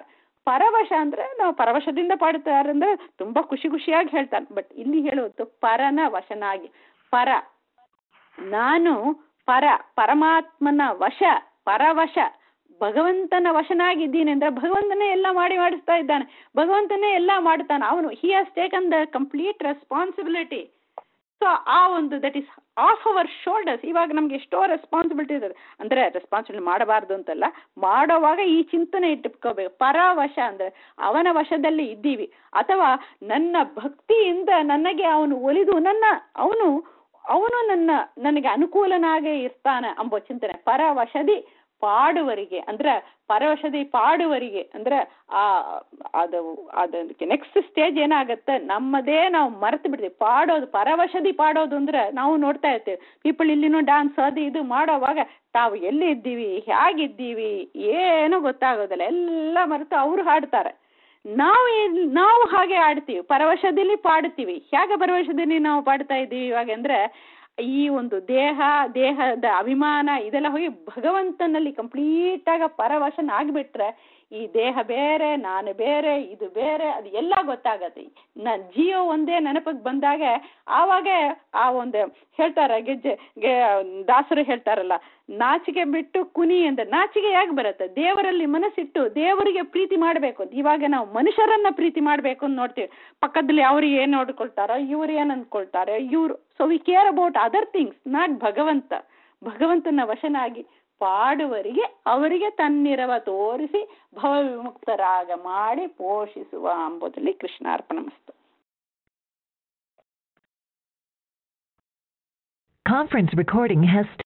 ಪರವಶ ಅಂದ್ರೆ ನಾವು ಪರವಶದಿಂದ ಪಾಡುತ್ತಾರೆ ಅಂದ್ರೆ ತುಂಬಾ ಖುಷಿ ಖುಷಿಯಾಗಿ ಹೇಳ್ತಾನೆ ಬಟ್ ಇಲ್ಲಿ ಹೇಳುವುದು ಪರನ ವಶನಾಗಿ ಪರ ನಾನು ಪರ ಪರಮಾತ್ಮನ ವಶ ಪರವಶ ಭಗವಂತನ ವಶನಾಗಿದ್ದೀನಿ ಅಂದ್ರೆ ಭಗವಂತನೇ ಎಲ್ಲ ಮಾಡಿ ಮಾಡಿಸ್ತಾ ಇದ್ದಾನೆ ಭಗವಂತನೇ ಎಲ್ಲ ಮಾಡ್ತಾನೆ ಅವನು he has taken the complete responsibility so ಆ ಒಂದು that is off our shoulders ಇವಾಗ ನಮ್ಗೆ ಎಷ್ಟೋ ರೆಸ್ಪಾನ್ಸಿಬಿಲಿಟಿ ಇರ್ತದೆ ಅಂದ್ರೆ ರೆಸ್ಪಾನ್ಸಿಬಿಲಿಟಿ ಮಾಡಬಾರ್ದು ಅಂತಲ್ಲ ಮಾಡೋವಾಗ ಈ ಚಿಂತನೆ ಇಟ್ಕೋಬೇಕು ಪರವಶ ಅಂದ್ರೆ ಅವನ ವಶದಲ್ಲಿ ಇದ್ದೀವಿ ಅಥವಾ ನನ್ನ ಭಕ್ತಿಯಿಂದ ನನಗೆ ಅವನು ಒಲಿದು ನನ್ನ ಅವನು ಅವನು ನನ್ನ ನನಗೆ ಅನುಕೂಲನಾಗೇ ಇರ್ತಾನೆ ಎಂಬ ಚಿಂತನೆ ಪರವಶದಿ ಪಾಡುವರಿಗೆ ಅಂದ್ರೆ ಪರವಶದಿ ಪಾಡುವರಿಗೆ ಅಂದ್ರೆ ಆ ಅದು ಅದಕ್ಕೆ ನೆಕ್ಸ್ಟ್ ಸ್ಟೇಜ್ ಏನಾಗತ್ತೆ ನಮ್ಮದೇ ನಾವು ಮರೆತು ಬಿಡ್ತೀವಿ ಪಾಡೋದು ಪರವಶದಿ ಪಾಡೋದು ಅಂದ್ರೆ ನಾವು ನೋಡ್ತಾ ಇರ್ತೀವಿ ಪೀಪಲ್ ಇಲ್ಲಿನೂ ಡ್ಯಾನ್ಸ್ ಅದು ಇದು ಮಾಡೋವಾಗ ತಾವು ಎಲ್ಲಿ ಇದ್ದೀವಿ ಹೇಗಿದ್ದೀವಿ ಏನೂ ಗೊತ್ತಾಗೋದಿಲ್ಲ ಎಲ್ಲ ಮರೆತು ಅವರು ಹಾಡ್ತಾರೆ ನಾವು ನಾವು ಹಾಗೆ ಆಡ್ತೀವಿ ಪರವಶದಲ್ಲಿ ಪಾಡ್ತೀವಿ ಹೇಗೆ ಪರವಶದಲ್ಲಿ ನಾವು ಪಾಡ್ತಾ ಇದ್ದೀವಿ ಇವಾಗ ಅಂದ್ರೆ ಈ ಒಂದು ದೇಹ ದೇಹದ ಅಭಿಮಾನ ಇದೆಲ್ಲ ಹೋಗಿ ಭಗವಂತನಲ್ಲಿ ಕಂಪ್ಲೀಟ್ ಆಗ ಪರವಶನ ಆಗ್ಬಿಟ್ರೆ ಈ ದೇಹ ಬೇರೆ ನಾನು ಬೇರೆ ಇದು ಬೇರೆ ಅದು ಎಲ್ಲ ಗೊತ್ತಾಗತ್ತೆ ನ ಜೀವ ಒಂದೇ ನೆನಪಿಗೆ ಬಂದಾಗ ಆವಾಗ ಆ ಒಂದು ಹೇಳ್ತಾರೆ ಗೆಜ್ಜೆ ಗೆ ದಾಸರು ಹೇಳ್ತಾರಲ್ಲ ನಾಚಿಕೆ ಬಿಟ್ಟು ಕುನಿ ಅಂದ್ರೆ ನಾಚಿಕೆ ಯಾಕೆ ಬರುತ್ತೆ ದೇವರಲ್ಲಿ ಮನಸ್ಸಿಟ್ಟು ದೇವರಿಗೆ ಪ್ರೀತಿ ಮಾಡಬೇಕು ಇವಾಗ ನಾವು ಮನುಷ್ಯರನ್ನ ಪ್ರೀತಿ ಮಾಡಬೇಕು ಅಂತ ನೋಡ್ತೀವಿ ಪಕ್ಕದಲ್ಲಿ ಅವ್ರು ಏನು ನೋಡ್ಕೊಳ್ತಾರೋ ಇವ್ರು ಏನು ಅಂದ್ಕೊಳ್ತಾರೆ ಇವ್ರು so we care about other things not ಭಗವಂತ ಭಗವಂತನ ವಶನಾಗಿ ಪಾಡುವರಿಗೆ ಅವರಿಗೆ ತನ್ನಿರವ ತೋರಿಸಿ ಭವವಿಮುಕ್ತರಾಗ ಮಾಡಿ ಪೋಷಿಸುವ ಎಂಬುದರಲ್ಲಿ ಕೃಷ್ಣಾರ್ಪಣ ಮಸ್ತು Conference recording has